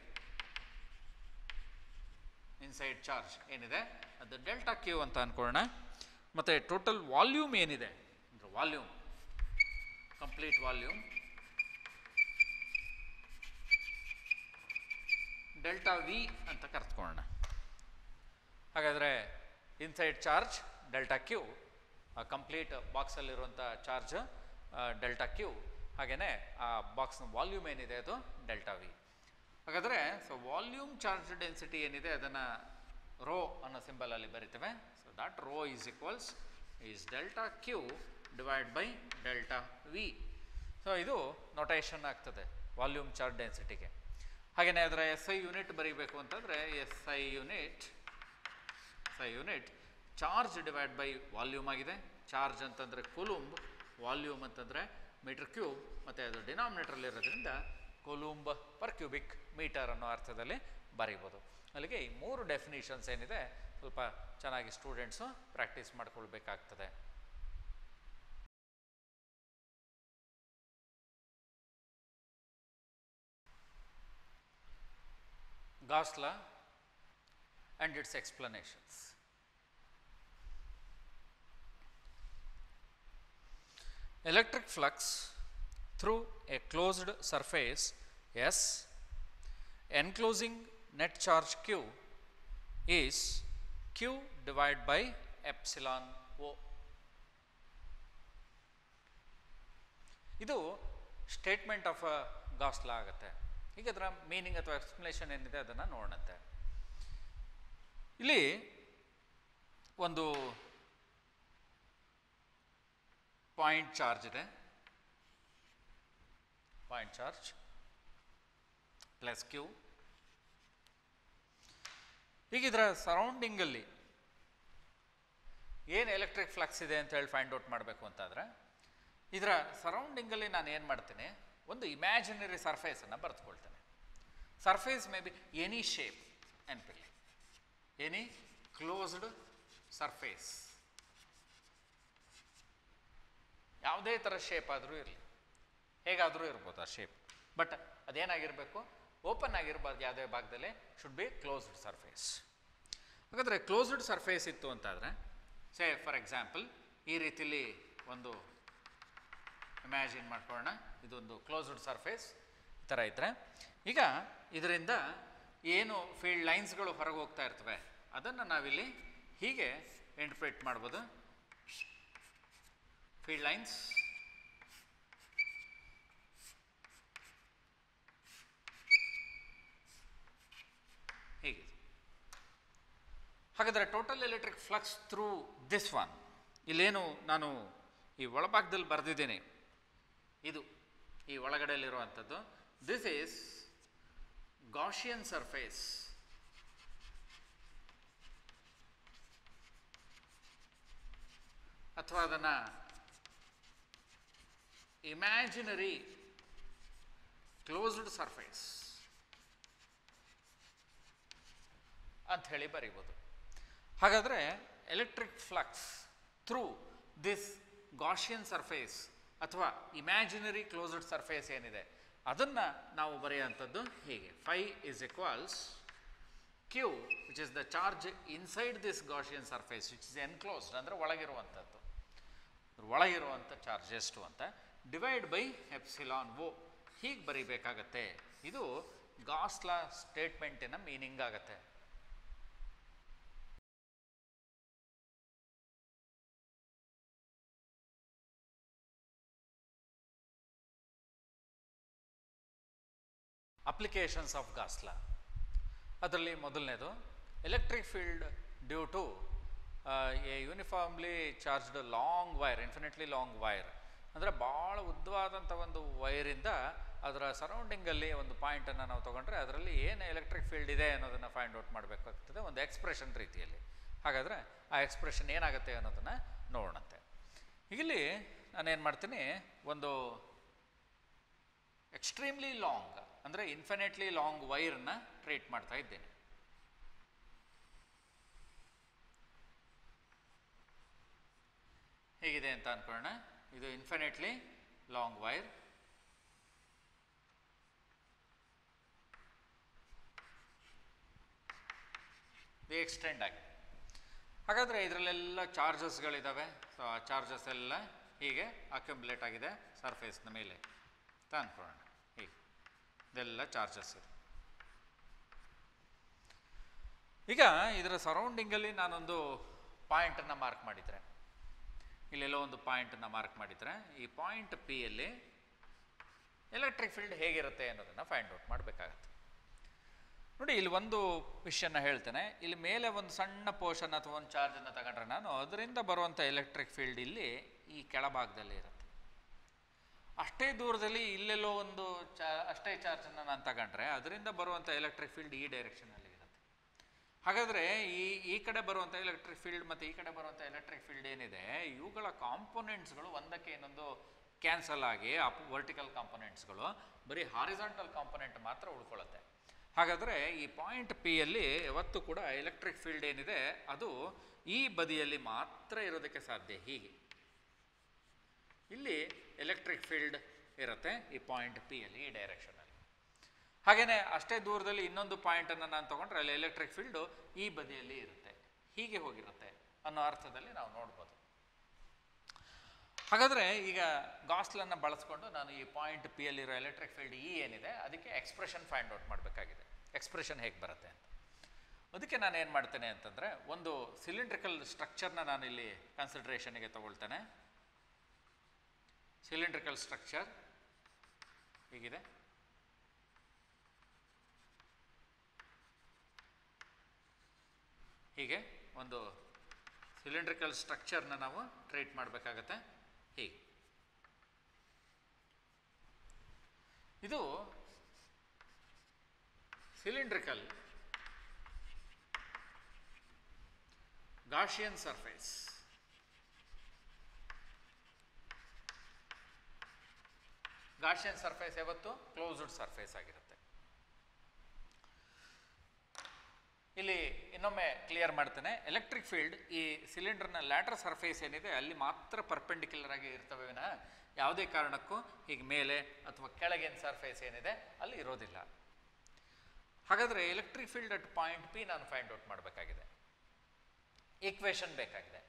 ಇನ್ಸೈಡ್ ಚಾರ್ಜ್ ಏನಿದೆ ಅದು ಡೆಲ್ಟಾ ಕ್ಯೂ ಅಂತ ಅಂದ್ಕೊಳ್ಳೋಣ ಮತ್ತು ಟೋಟಲ್ ವಾಲ್ಯೂಮ್ ಏನಿದೆ ಅಂದರೆ volume complete volume delta V ಅಂತ ಕರೆದುಕೊಳ್ಳೋಣ ಹಾಗಾದರೆ inside charge delta Q complete ಬಾಕ್ಸಲ್ಲಿರುವಂಥ ಚಾರ್ಜ್ ಡೆಲ್ಟಾ ಕ್ಯೂ ಹಾಗೆಯೇ ಆ ಬಾಕ್ಸ್ನ ವಾಲ್ಯೂಮ್ ಏನಿದೆ ಅದು ಡೆಲ್ಟಾ ವಿ ಹಾಗಾದರೆ ಸೊ ವಾಲ್ಯೂಮ್ ಚಾರ್ಜ್ ಡೆನ್ಸಿಟಿ ಏನಿದೆ ಅದನ್ನು ರೋ ಅನ್ನೋ ಸಿಂಬಲಲ್ಲಿ ಬರಿತೇವೆ so that rho is equals is delta Q divide by delta V so ಇದು ನೊಟೇಷನ್ ಆಗ್ತದೆ ವಾಲ್ಯೂಮ್ ಚಾರ್ಜ್ ಡೆನ್ಸಿಟಿಗೆ ಹಾಗೆಯೇ ಅದರ ಎಸ್ ಐ ಯೂನಿಟ್ ಬರೀಬೇಕು ಅಂತಂದರೆ S I unit S I unit charge divide by volume ಆಗಿದೆ ಚಾರ್ಜ್ ಅಂತಂದರೆ ಕುಲುಂಬ್ ವಾಲ್ಯೂಮ್ ಅಂತಂದರೆ ಮೀಟರ್ ಕ್ಯೂಬ್ ಮತ್ತು ಅದು ಡಿನಾಮಿನೇಟ್ರಲ್ಲಿರೋದ್ರಿಂದ ಕೊಲುಂಬ್ ಪರ್ ಕ್ಯೂಬಿಕ್ ಮೀಟರ್ ಅನ್ನೋ ಅರ್ಥದಲ್ಲಿ ಬರೀಬೋದು ಅಲ್ಲಿಗೆ ಈ ಮೂರು ಡೆಫಿನಿಷನ್ಸ್ ಏನಿದೆ ಸ್ವಲ್ಪ ಚೆನ್ನಾಗಿ ಸ್ಟೂಡೆಂಟ್ಸು ಪ್ರಾಕ್ಟೀಸ್ ಮಾಡ್ಕೊಳ್ಬೇಕಾಗ್ತದೆ Gauss law and its explanations. Electric flux through a closed surface S enclosing net charge Q is Q divided by epsilon O. ಇದು statement of a Gauss law ಆಗುತ್ತೆ ಈಗ ಅದರ ಮೀನಿಂಗ್ ಅಥವಾ explanation ಏನಿದೆ ಅದನ್ನು ನೋಡೋಣಂತೆ ಇಲ್ಲಿ ಒಂದು ಪಾಯಿಂಟ್ ಚಾರ್ಜ್ ಇದೆ ಪಾಯಿಂಟ್ ಚಾರ್ಜ್ ಪ್ಲಸ್ ಕ್ಯೂ ಈಗ ಇದರ ಸರೌಂಡಿಂಗಲ್ಲಿ ಏನು ಎಲೆಕ್ಟ್ರಿಕ್ ಫ್ಲಕ್ಸ್ ಇದೆ ಅಂತ ಹೇಳಿ ಫೈಂಡ್ ಔಟ್ ಮಾಡಬೇಕು ಅಂತಾದರೆ ಇದರ ಸರೌಂಡಿಂಗಲ್ಲಿ ನಾನು ಏನು ಮಾಡ್ತೀನಿ ಒಂದು ಇಮ್ಯಾಜಿನರಿ ಸರ್ಫೇಸನ್ನು ಬರೆದುಕೊಳ್ತೇನೆ surface may be any shape ನೆನಪಿರಲಿ ಎನಿ ಕ್ಲೋಸ್ಡ್ ಸರ್ಫೇಸ್ ಯಾವುದೇ ಥರ ಶೇಪ್ ಆದರೂ ಇರಲಿ ಹೇಗಾದರೂ ಇರ್ಬೋದು ಆ ಶೇಪ್ ಬಟ್ ಅದೇನಾಗಿರಬೇಕು ಓಪನ್ ಆಗಿರಬಾರ್ದು ಯಾವುದೇ ಭಾಗದಲ್ಲಿ ಶುಡ್ ಬಿ ಕ್ಲೋಸ್ಡ್ ಸರ್ಫೇಸ್ ಹಾಗಾದರೆ ಕ್ಲೋಸ್ಡ್ ಸರ್ಫೇಸ್ ಇತ್ತು ಅಂತಾದರೆ ಸೇ ಫಾರ್ ಎಕ್ಸಾಂಪಲ್ ಈ ರೀತಿಲಿ ಒಂದು ಇಮ್ಯಾಜಿನ್ ಮಾಡ್ಕೊಳ್ಳೋಣ ಇದೊಂದು ಕ್ಲೋಸ್ಡ್ ಸರ್ಫೇಸ್ ಈ ಥರ ಇದ್ದರೆ ಈಗ ಇದರಿಂದ ಏನು ಫೀಲ್ಡ್ ಲೈನ್ಸ್ಗಳು ಹೊರಗೆ ಹೋಗ್ತಾ ಇರ್ತವೆ ಅದನ್ನು ನಾವಿಲ್ಲಿ ಹೀಗೆ ಇಂಟರ್ಪ್ರೇಟ್ ಮಾಡ್ಬೋದು ಫೀಲ್ಡ್ ಲೈನ್ಸ್ ಹೀಗೆ ಹಾಗಾದರೆ total electric flux through this one ಇಲ್ಲೇನು ನಾನು ಈ ಒಳಭಾಗದಲ್ಲಿ ಬರೆದಿದ್ದೇನೆ ಇದು ಈ ಒಳಗಡೆಯಲ್ಲಿರುವಂಥದ್ದು ದಿಸ್ ಈಸ್ ಗಾಷಿಯನ್ ಸರ್ಫೇಸ್ ಅಥವಾ ಅದನ್ನು ಇಮ್ಯಾಜಿನರಿ ಕ್ಲೋಸ್ಡ್ ಸರ್ಫೇಸ್ ಅಂತ ಹೇಳಿ ಬರೀಬೋದು ಹಾಗಾದರೆ electric flux through this Gaussian surface ಅಥವಾ ಇಮ್ಯಾಜಿನರಿ ಕ್ಲೋಸ್ಡ್ ಸರ್ಫೇಸ್ ಏನಿದೆ ಅದನ್ನು ನಾವು ಬರೆಯುವಂಥದ್ದು ಹೀಗೆ phi is equals Q which is the charge inside this Gaussian surface which is enclosed ಅಂದರೆ ಒಳಗಿರುವಂಥದ್ದು ಒಳಗಿರುವಂಥ ಚಾರ್ಜ್ ಎಷ್ಟು ಅಂತ ಡಿವೈಡ್ ಬೈ ಎಪ್ಸಿಲಾನ್ ಓ ಹೀಗೆ ಬರೀಬೇಕಾಗತ್ತೆ ಇದು ಗಾಸ್ಲಾ ಸ್ಟೇಟ್ಮೆಂಟಿನ ಮೀನಿಂಗ್ ಆಗುತ್ತೆ ಅಪ್ಲಿಕೇಶನ್ಸ್ ಆಫ್ ಗಾಸ್ಲಾ ಅದರಲ್ಲಿ ಮೊದಲನೇದು electric field due to a uniformly charged long wire infinitely long wire ಅಂದರೆ ಭಾಳ ಉದ್ದವಾದಂಥ ಒಂದು ವೈರಿಂದ ಅದರ ಸರೌಂಡಿಂಗಲ್ಲಿ ಒಂದು ಪಾಯಿಂಟನ್ನು ನಾವು ತೊಗೊಂಡ್ರೆ ಅದರಲ್ಲಿ ಏನು ಎಲೆಕ್ಟ್ರಿಕ್ ಫೀಲ್ಡ್ ಇದೆ ಅನ್ನೋದನ್ನು ಫೈಂಡ್ ಔಟ್ ಮಾಡಬೇಕಾಗ್ತದೆ ಒಂದು ಎಕ್ಸ್ಪ್ರೆಷನ್ ರೀತಿಯಲ್ಲಿ ಹಾಗಾದರೆ ಆ ಎಕ್ಸ್ಪ್ರೆಷನ್ ಏನಾಗುತ್ತೆ ಅನ್ನೋದನ್ನು ನೋಡೋಣಂತೆ ಇಲ್ಲಿ ನಾನೇನು ಮಾಡ್ತೀನಿ ಒಂದು ಎಕ್ಸ್ಟ್ರೀಮ್ಲಿ ಲಾಂಗ್ ಅಂದರೆ ಇನ್ಫಿನಿಟ್ಲಿ ಲಾಂಗ್ ವೈರನ್ನ ಟ್ರೀಟ್ ಮಾಡ್ತಾ ಇದ್ದೇನೆ ಹೇಗಿದೆ ಅಂತ ಅನ್ಕೊಳ್ಳೋಣ ಇದು ಇನ್ಫಿನಿಟ್ಲಿ ಲಾಂಗ್ ವೈರ್ ಇದು ಎಕ್ಸ್ಟೆಂಡ್ ಆಗಿದೆ ಹಾಗಾದರೆ ಇದರಲ್ಲೆಲ್ಲ ಚಾರ್ಜಸ್ಗಳಿದ್ದಾವೆ ಸೊ ಆ ಚಾರ್ಜಸ್ ಎಲ್ಲ ಹೀಗೆ ಅಕ್ಯುಮುಲೇಟ್ ಆಗಿದೆ ಸರ್ಫೇಸ್ನ ಮೇಲೆ ಅಂತ ಅನ್ಕೊಳ್ಳೋಣ ಹೀಗೆ ಇದೆಲ್ಲ ಚಾರ್ಜಸ್ ಇದೆ ಈಗ ಇದರ ಸರೌಂಡಿಂಗಲ್ಲಿ ನಾನೊಂದು ಪಾಯಿಂಟನ್ನು ಮಾರ್ಕ್ ಮಾಡಿದರೆ ಇಲ್ಲೆಲ್ಲೋ ಒಂದು ಪಾಯಿಂಟನ್ನು ಮಾರ್ಕ್ ಮಾಡಿದರೆ ಈ ಪಾಯಿಂಟ್ ಪಿಯಲ್ಲಿ ಎಲೆಕ್ಟ್ರಿಕ್ ಫೀಲ್ಡ್ ಹೇಗಿರುತ್ತೆ ಅನ್ನೋದನ್ನು ಫೈಂಡ್ ಔಟ್ ಮಾಡಬೇಕಾಗತ್ತೆ ನೋಡಿ ಇಲ್ಲಿ ಒಂದು ವಿಷಯನ ಹೇಳ್ತೇನೆ ಇಲ್ಲಿ ಮೇಲೆ ಒಂದು ಸಣ್ಣ ಪೋರ್ಷನ್ ಅಥವಾ ಒಂದು ಚಾರ್ಜನ್ನು ತಗೊಂಡ್ರೆ ನಾನು ಅದರಿಂದ ಬರುವಂಥ ಎಲೆಕ್ಟ್ರಿಕ್ ಫೀಲ್ಡ್ ಇಲ್ಲಿ ಈ ಕೆಳಭಾಗದಲ್ಲಿ ಇರುತ್ತೆ ಅಷ್ಟೇ ದೂರದಲ್ಲಿ ಇಲ್ಲೆಲ್ಲೋ ಒಂದು ಚಾ ಅಷ್ಟೇ ಚಾರ್ಜನ್ನು ನಾನು ತಗೊಂಡ್ರೆ ಅದರಿಂದ ಬರುವಂಥ ಎಲೆಕ್ಟ್ರಿಕ್ ಫೀಲ್ಡ್ ಈ ಡೈರೆಕ್ಷನಲ್ಲಿ ಇರುತ್ತೆ ಹಾಗಾದರೆ ಈ ಈ ಕಡೆ ಬರುವಂಥ ಎಲೆಕ್ಟ್ರಿಕ್ ಫೀಲ್ಡ್ ಮತ್ತು ಈ ಕಡೆ ಬರುವಂಥ ಎಲೆಕ್ಟ್ರಿಕ್ ಫೀಲ್ಡ್ ಏನಿದೆ ಇವುಗಳ ಕಾಂಪೊನೆಂಟ್ಸ್ಗಳು ಒಂದಕ್ಕೆ ಇನ್ನೊಂದು ಕ್ಯಾನ್ಸಲ್ ಆಗಿ ಅಪ್ ವರ್ಟಿಕಲ್ ಕಾಂಪೊನೆಂಟ್ಸ್ಗಳು ಬರೀ ಹಾರಿಸಾಂಟಲ್ ಕಾಂಪೊನೆಂಟ್ ಮಾತ್ರ ಉಳ್ಕೊಳ್ಳುತ್ತೆ ಹಾಗಾದರೆ ಈ ಪಾಯಿಂಟ್ ಪಿಯಲ್ಲಿ ಯಾವತ್ತೂ ಕೂಡ ಎಲೆಕ್ಟ್ರಿಕ್ ಫೀಲ್ಡ್ ಏನಿದೆ ಅದು ಈ ಬದಿಯಲ್ಲಿ ಮಾತ್ರ ಇರೋದಕ್ಕೆ ಸಾಧ್ಯ ಹೀಗೆ ಇಲ್ಲಿ ಎಲೆಕ್ಟ್ರಿಕ್ ಫೀಲ್ಡ್ ಇರುತ್ತೆ ಈ ಪಾಯಿಂಟ್ ಪಿಯಲ್ಲಿ ಈ ಡೈರೆಕ್ಷನಲ್ಲಿ ಹಾಗೆಯೇ ಅಷ್ಟೇ ದೂರದಲ್ಲಿ ಇನ್ನೊಂದು ಪಾಯಿಂಟನ್ನು ನಾನು ತೊಗೊಂಡ್ರೆ ಅಲ್ಲಿ ಎಲೆಕ್ಟ್ರಿಕ್ ಫೀಲ್ಡು ಈ ಬದಿಯಲ್ಲಿ ಇರುತ್ತೆ ಹೀಗೆ ಹೋಗಿರುತ್ತೆ ಅನ್ನೋ ಅರ್ಥದಲ್ಲಿ ನಾವು ನೋಡ್ಬೋದು ಹಾಗಾದರೆ ಈಗ ಗಾಸ್ಲನ್ನು ಬಳಸ್ಕೊಂಡು ನಾನು ಈ ಪಾಯಿಂಟ್ ಪಿ ಯಲ್ಲಿರೋ ಎಲೆಕ್ಟ್ರಿಕ್ ಫೀಲ್ಡ್ ಇ ಏನಿದೆ ಅದಕ್ಕೆ ಎಕ್ಸ್ಪ್ರೆಷನ್ ಫೈಂಡ್ ಔಟ್ ಮಾಡಬೇಕಾಗಿದೆ ಎಕ್ಸ್ಪ್ರೆಷನ್ ಹೇಗೆ ಬರುತ್ತೆ ಅಂತ ಅದಕ್ಕೆ ನಾನು ಏನು ಮಾಡ್ತೇನೆ ಅಂತಂದರೆ ಒಂದು ಸಿಲಿಂಡ್ರಿಕಲ್ ಸ್ಟ್ರಕ್ಚರ್ನ ನಾನು ಇಲ್ಲಿ ಕನ್ಸಿಡ್ರೇಷನ್ಗೆ ತಗೊಳ್ತೇನೆ ಸಿಲಿಂಡ್ರಿಕಲ್ ಸ್ಟ್ರಕ್ಚರ್ ಹೀಗಿದೆ ಹೀಗೆ ಒಂದು ಸಿಲಿಂಡ್ರಿಕಲ್ ಸ್ಟ್ರಕ್ಚರ್ನ ನಾವು ಟ್ರೀಟ್ ಮಾಡಬೇಕಾಗತ್ತೆ ಹೀಗೆ ಇದು cylindrical Gaussian surface Gaussian surface ಯಾವತ್ತು ಕ್ಲೋಸ್ಡ್ ಸರ್ಫೇಸ್ ಆಗಿರುತ್ತೆ ಇಲ್ಲಿ ಇನ್ನೊಮ್ಮೆ ಕ್ಲಿಯರ್ ಮಾಡ್ತೇನೆ ಎಲೆಕ್ಟ್ರಿಕ್ ಫೀಲ್ಡ್ ಈ ಸಿಲಿಂಡರ್ನ ಲ್ಯಾಟರ್ ಸರ್ಫೇಸ್ ಏನಿದೆ ಅಲ್ಲಿ ಮಾತ್ರ ಪರ್ಪೆಂಡಿಕ್ಯುಲರ್ ಆಗಿ ಇರ್ತವೆ ವಿನ ಯಾವುದೇ ಕಾರಣಕ್ಕೂ ಹೀಗೆ ಮೇಲೆ ಅಥವಾ ಕೆಳಗಿನ ಸರ್ಫೇಸ್ ಏನಿದೆ ಅಲ್ಲಿ ಇರೋದಿಲ್ಲ ಹಾಗಾದರೆ electric field at point P ನಾನು ಫೈಂಡ್ ಔಟ್ ಮಾಡಬೇಕಾಗಿದೆ ಈಕ್ವೇಷನ್ ಬೇಕಾಗಿದೆ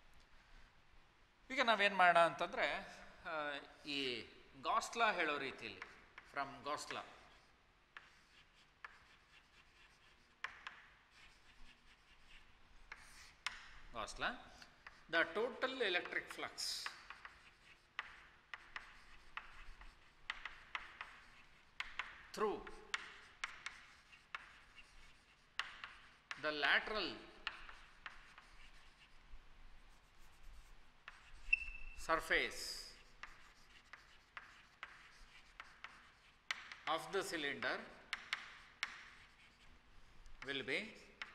ಈಗ ನಾವೇನು ಮಾಡೋಣ ಅಂತಂದರೆ ಈ ಗಾಸ್ಲಾ ಹೇಳೋ ರೀತಿಯಲ್ಲಿ from Gauss law Gauss law the total electric flux through the lateral surface of the cylinder will be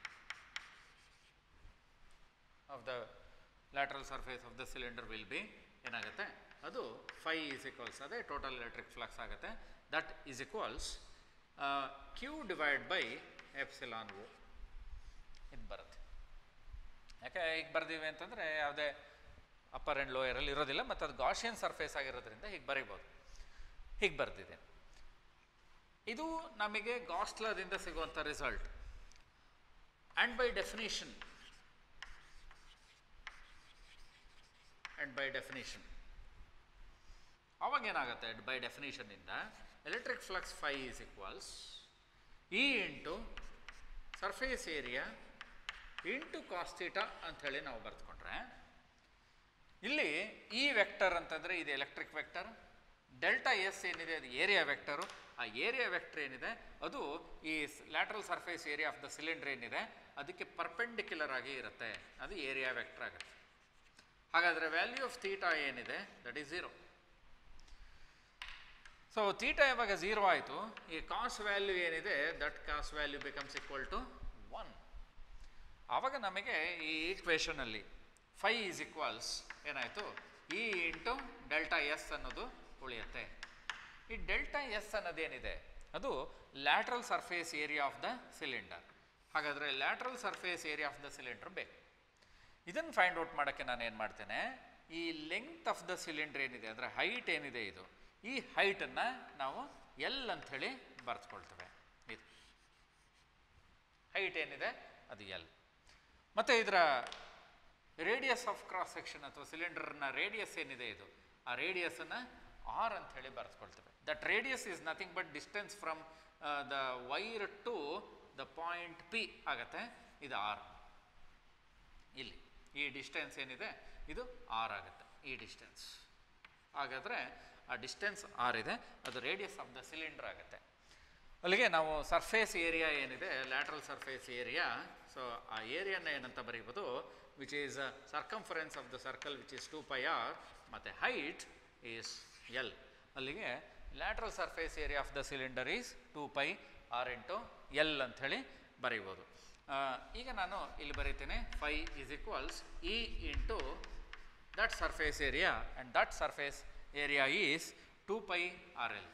of the lateral surface of the cylinder will be ಏನಾಗುತ್ತೆ ಅದು ಫೈ ಈಸ್ ಈಕ್ವಲ್ಸ್ ಅದೇ ಟೋಟಲ್ ಎಲೆಕ್ಟ್ರಿಕ್ ಫ್ಲಕ್ಸ್ ಆಗುತ್ತೆ that is equals Q divide by epsilon O ಇದು ಬರುತ್ತೆ ಯಾಕೆ ಈಗ ಬರ್ದೀವಿ ಅಂತಂದರೆ ಯಾವುದೇ ಅಪ್ಪರ್ ಆ್ಯಂಡ್ ಲೋಯರಲ್ಲಿ ಇರೋದಿಲ್ಲ ಮತ್ತು ಅದು ಗಾಷಿಯನ್ ಸರ್ಫೇಸ್ ಆಗಿರೋದ್ರಿಂದ ಹೀಗೆ ಬರೀಬೋದು ಹೀಗೆ ಬರ್ದಿದೆ ಇದು ನಮಗೆ ಗಾಸ್ಲಾದಿಂದ ಸಿಗುವಂಥ result and by definition and by definition ಅವಾಗ ಏನಾಗುತ್ತೆ ಬೈ ಡೆಫಿನೇಷನ್ನಿಂದ electric flux phi is equals E into surface area into cos theta ಅಂಥೇಳಿ ನಾವು ಬರೆದುಕೊಂಡ್ರೆ ಇಲ್ಲಿ ಈ ವೆಕ್ಟರ್ ಅಂತಂದರೆ ಇದು ಎಲೆಕ್ಟ್ರಿಕ್ ವೆಕ್ಟರ್ ಡೆಲ್ಟಾ ಎಸ್ ಏನಿದೆ ಅದು ಏರಿಯಾ ವೆಕ್ಟರು ಆ ಏರಿಯಾ ವೆಕ್ಟರ್ ಏನಿದೆ ಅದು ಈ lateral surface area of the cylinder ಏನಿದೆ ಅದಕ್ಕೆ ಪರ್ಪೆಂಡಿಕ್ಯುಲರ್ ಆಗಿ ಇರುತ್ತೆ ಅದು ಏರಿಯಾ ವೆಕ್ಟರ್ ಆಗುತ್ತೆ ಹಾಗಾದರೆ ವ್ಯಾಲ್ಯೂ ಆಫ್ ತೀಟಾ ಏನಿದೆ that is zero so theta ಯಾವಾಗ ಝೀರೋ ಆಯಿತು ಈ ಕಾಸ್ ವ್ಯಾಲ್ಯೂ ಏನಿದೆ that cos value becomes equal to one ಆವಾಗ ನಮಗೆ ಈ ಈಕ್ವೇಷನಲ್ಲಿ ಫೈ ಈಸ್ ಈಕ್ವಲ್ಸ್ ಏನಾಯಿತು ಇ ಇಂಟು ಡೆಲ್ಟಾ ಎಸ್ ಅನ್ನೋದು ಉಳಿಯುತ್ತೆ ಈ ಡೆಲ್ಟಾ ಎಸ್ ಅನ್ನೋದೇನಿದೆ ಅದು lateral surface area of the cylinder ಹಾಗಾದರೆ lateral surface area of the cylinder ಬೇಕು ಇದನ್ನು ಫೈಂಡ್ ಔಟ್ ಮಾಡೋಕ್ಕೆ ನಾನು ಏನು ಮಾಡ್ತೇನೆ ಈ ಲೆಂತ್ ಆಫ್ ದ ಸಿಲಿಂಡರ್ ಏನಿದೆ ಅಂದರೆ ಹೈಟ್ ಏನಿದೆ ಇದು ಈ ಹೈಟನ್ನು ನಾವು ಎಲ್ ಅಂಥೇಳಿ ಬರೆದುಕೊಳ್ತೇವೆ ಇದು ಹೈಟ್ ಏನಿದೆ ಅದು ಎಲ್ ಮತ್ತು ಇದರ ರೇಡಿಯಸ್ ಆಫ್ ಕ್ರಾಸ್ ಸೆಕ್ಷನ್ ಅಥವಾ ಸಿಲಿಂಡರ್ನ ರೇಡಿಯಸ್ ಏನಿದೆ ಇದು ಆ ರೇಡಿಯಸನ್ನು ಆರ್ ಅಂತ ಹೇಳಿ ಬರೆದುಕೊಳ್ತೇವೆ that radius is nothing but distance from the wire to the point P ಆಗತ್ತೆ ಇದು ಆರ್ ಇಲ್ಲಿ ಈ ಡಿಸ್ಟೆನ್ಸ್ ಏನಿದೆ ಇದು ಆರ್ ಆಗುತ್ತೆ ಈ ಡಿಸ್ಟೆನ್ಸ್ ಹಾಗಾದರೆ ಆ ಡಿಸ್ಟೆನ್ಸ್ ಆರ್ ಇದೆ ಅದು ರೇಡಿಯಸ್ ಆಫ್ ದ ಸಿಲಿಂಡರ್ ಆಗುತ್ತೆ ಅಲ್ಲಿಗೆ ನಾವು ಸರ್ಫೇಸ್ ಏರಿಯಾ ಏನಿದೆ ಲ್ಯಾಟ್ರಲ್ ಸರ್ಫೇಸ್ ಏರಿಯಾ ಸೊ ಆ ಏರಿಯಾನ ಏನಂತ ಬರೀಬೋದು which is circumference of the circle which is two pi R ಮತ್ತು ಹೈಟ್ ಈಸ್ ಎಲ್ ಅಲ್ಲಿಗೆ lateral surface area of the cylinder is two pi R into L ಅಂಥೇಳಿ ಬರೀಬೋದು ಆ, ಈಗ ನಾನು ಇಲ್ಲಿ ಬರೀತೇನೆ phi is equals E into that surface area and that surface area is two pi R L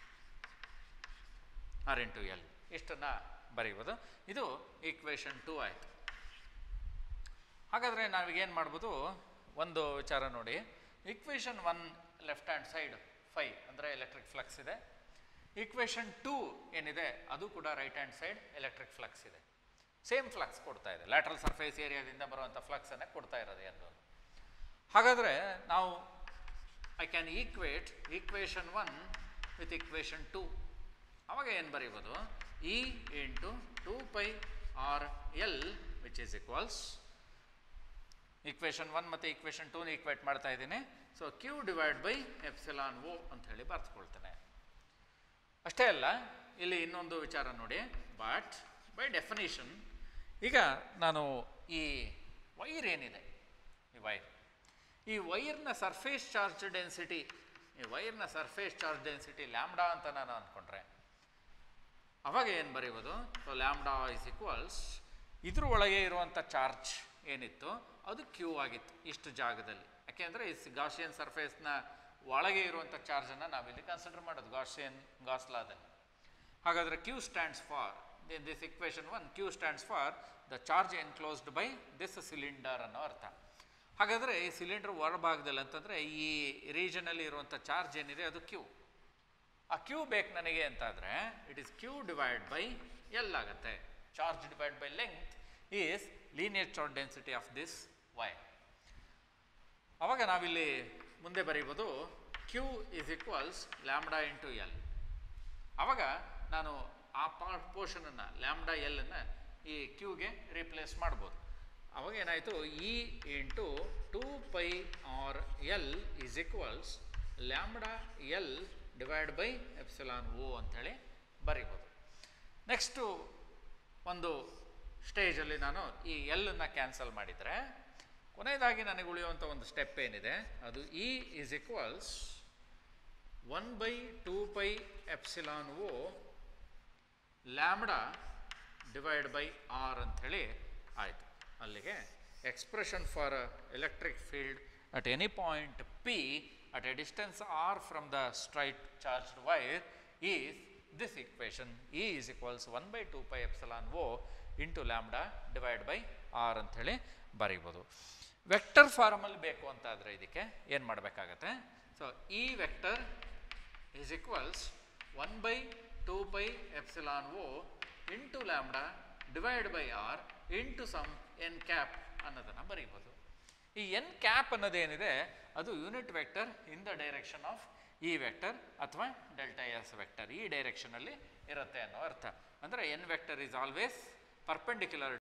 R into L ಇಷ್ಟನ್ನು ಬರೀಬೋದು ಇದು ಈಕ್ವೇಷನ್ ಟೂ ಆಯಿತು ಹಾಗಾದರೆ ನಾವೀಗೇನು ಮಾಡ್ಬೋದು ಒಂದು ವಿಚಾರ ನೋಡಿ equation one left hand side phi ಅಂದರೆ ಎಲೆಕ್ಟ್ರಿಕ್ ಫ್ಲಕ್ಸ್ ಇದೆ ಈಕ್ವೇಷನ್ ಟೂ ಏನಿದೆ ಅದು ಕೂಡ right hand side electric flux ಇದೆ ಸೇಮ್ ಫ್ಲಕ್ಸ್ ಕೊಡ್ತಾ ಇದೆ ಲ್ಯಾಟ್ರಲ್ ಸರ್ಫೇಸ್ ಏರಿಯಾದಿಂದ ಬರುವಂಥ ಫ್ಲಕ್ಸನ್ನೇ ಕೊಡ್ತಾ ಇರೋದು ಎಂದು ಹಾಗಾದರೆ ನಾವು I can equate equation one with equation two ಅವಾಗ ಏನು ಬರೀಬೋದು E into two pi R L which is equals equation one ಮತ್ತು ಈಕ್ವೇಷನ್ ಟೂನ ಈಕ್ವೇಟ್ ಮಾಡ್ತಾ ಇದ್ದೀನಿ so Q divide by epsilon O ಅಂತ ಹೇಳಿ ಬರ್ತ್ಕೊಳ್ತೇನೆ ಅಷ್ಟೇ ಅಲ್ಲ ಇಲ್ಲಿ ಇನ್ನೊಂದು ವಿಚಾರ ನೋಡಿ ಬಟ್ ಬೈ ಡೆಫಿನೇಷನ್ ಈಗ ನಾನು ಈ ವೈರ್ ಏನಿದೆ ಈ ವೈರ್ ಈ ವೈರ್ನ ಸರ್ಫೇಸ್ ಚಾರ್ಜ್ ಡೆನ್ಸಿಟಿ ಈ ವೈರ್ನ ಸರ್ಫೇಸ್ ಚಾರ್ಜ್ ಡೆನ್ಸಿಟಿ ಲ್ಯಾಮ್ಡಾ ಅಂತ ನಾನು ಅಂದ್ಕೊಂಡ್ರೆ ಅವಾಗ ಏನು ಬರೆಯೋದು ಸೊ ಲ್ಯಾಮ್ಡಾ ಇಸ್ ಈಕ್ವಲ್ಸ್ ಇದ್ರ ಒಳಗೆ ಇರುವಂಥ ಚಾರ್ಜ್ ಏನಿತ್ತು ಅದು ಕ್ಯೂ ಆಗಿತ್ತು ಇಷ್ಟು ಜಾಗದಲ್ಲಿ ಯಾಕೆಂದರೆ ಈ ಗಾಷಿಯನ್ ಸರ್ಫೇಸ್ನ ಒಳಗೆ ಇರುವಂಥ ಚಾರ್ಜನ್ನು ನಾವಿಲ್ಲಿ ಕನ್ಸಿಡರ್ ಮಾಡೋದು ಗಾಸಿಯನ್ ಗಾಸ್ಲಾದಲ್ಲಿ ಹಾಗಾದರೆ Q stands for in this equation one Q stands for the charge enclosed by this cylinder ಅನ್ನೋ ಅರ್ಥ ಹಾಗಾದರೆ ಈ ಸಿಲಿಂಡರ್ ಹೊರಭಾಗದಲ್ಲಿ ಅಂತಂದರೆ ಈ ರೀಜನಲ್ಲಿ ಇರುವಂಥ ಚಾರ್ಜ್ ಏನಿದೆ ಅದು ಕ್ಯೂ ಆ ಕ್ಯೂ ಬೇಕು ನನಗೆ ಅಂತಾದರೆ it is Q divide by L ಆಗುತ್ತೆ charge divide by length is linear charge density of this wire ಅವಾಗ ನಾವಿಲ್ಲಿ ಮುಂದೆ ಬರೀಬೋದು Q is equals lambda into L ಅವಾಗ ನಾನು ಆ ಪಾರ್ಟ್ ಪೋರ್ಷನನ್ನು ಲ್ಯಾಮ್ಡಾ ಎಲ್ಲನ್ನು ಈ ಕ್ಯೂಗೆ ರೀಪ್ಲೇಸ್ ಮಾಡ್ಬೋದು ಅವಾಗ ಏನಾಯಿತು E into two pi R L is equals lambda L divide by epsilon O ಅಂಥೇಳಿ ಬರೀಬೋದು ನೆಕ್ಸ್ಟು ಒಂದು ಸ್ಟೇಜಲ್ಲಿ ನಾನು ಈ ಎಲ್ಲನ್ನು ಕ್ಯಾನ್ಸಲ್ ಮಾಡಿದರೆ ಕೊನೆಯದಾಗಿ ನನಗೆ ಉಳಿಯುವಂಥ ಒಂದು ಸ್ಟೆಪ್ ಏನಿದೆ ಅದು E is equals one by two pi epsilon O lambda divide by R ಅಂಥೇಳಿ ಆಯಿತು ಅಲ್ಲಿಗೆ expression for electric field at any point P at a distance R from the straight charged wire is this equation E is equals one by two pi epsilon O into lambda divide by R ಅಂಥೇಳಿ ಬರೀಬೋದು vector ಫಾರ್ಮಲ್ಲಿ ಬೇಕು ಅಂತಾದರೆ ಇದಕ್ಕೆ ಏನು ಮಾಡಬೇಕಾಗತ್ತೆ so E vector is equals one by two by epsilon O into lambda divide by R into some N cap ಅನ್ನೋದನ್ನು ಬರೀಬೋದು ಈ ಎನ್ ಕ್ಯಾಪ್ ಅನ್ನೋದೇನಿದೆ ಅದು unit vector in the direction of E vector ಅಥವಾ ಡೆಲ್ಟಾ ಎಸ್ ವೆಕ್ಟರ್ ಈ ಡೈರೆಕ್ಷನಲ್ಲಿ ಇರುತ್ತೆ ಅನ್ನೋ ಅರ್ಥ ಅಂದರೆ N vector is always perpendicular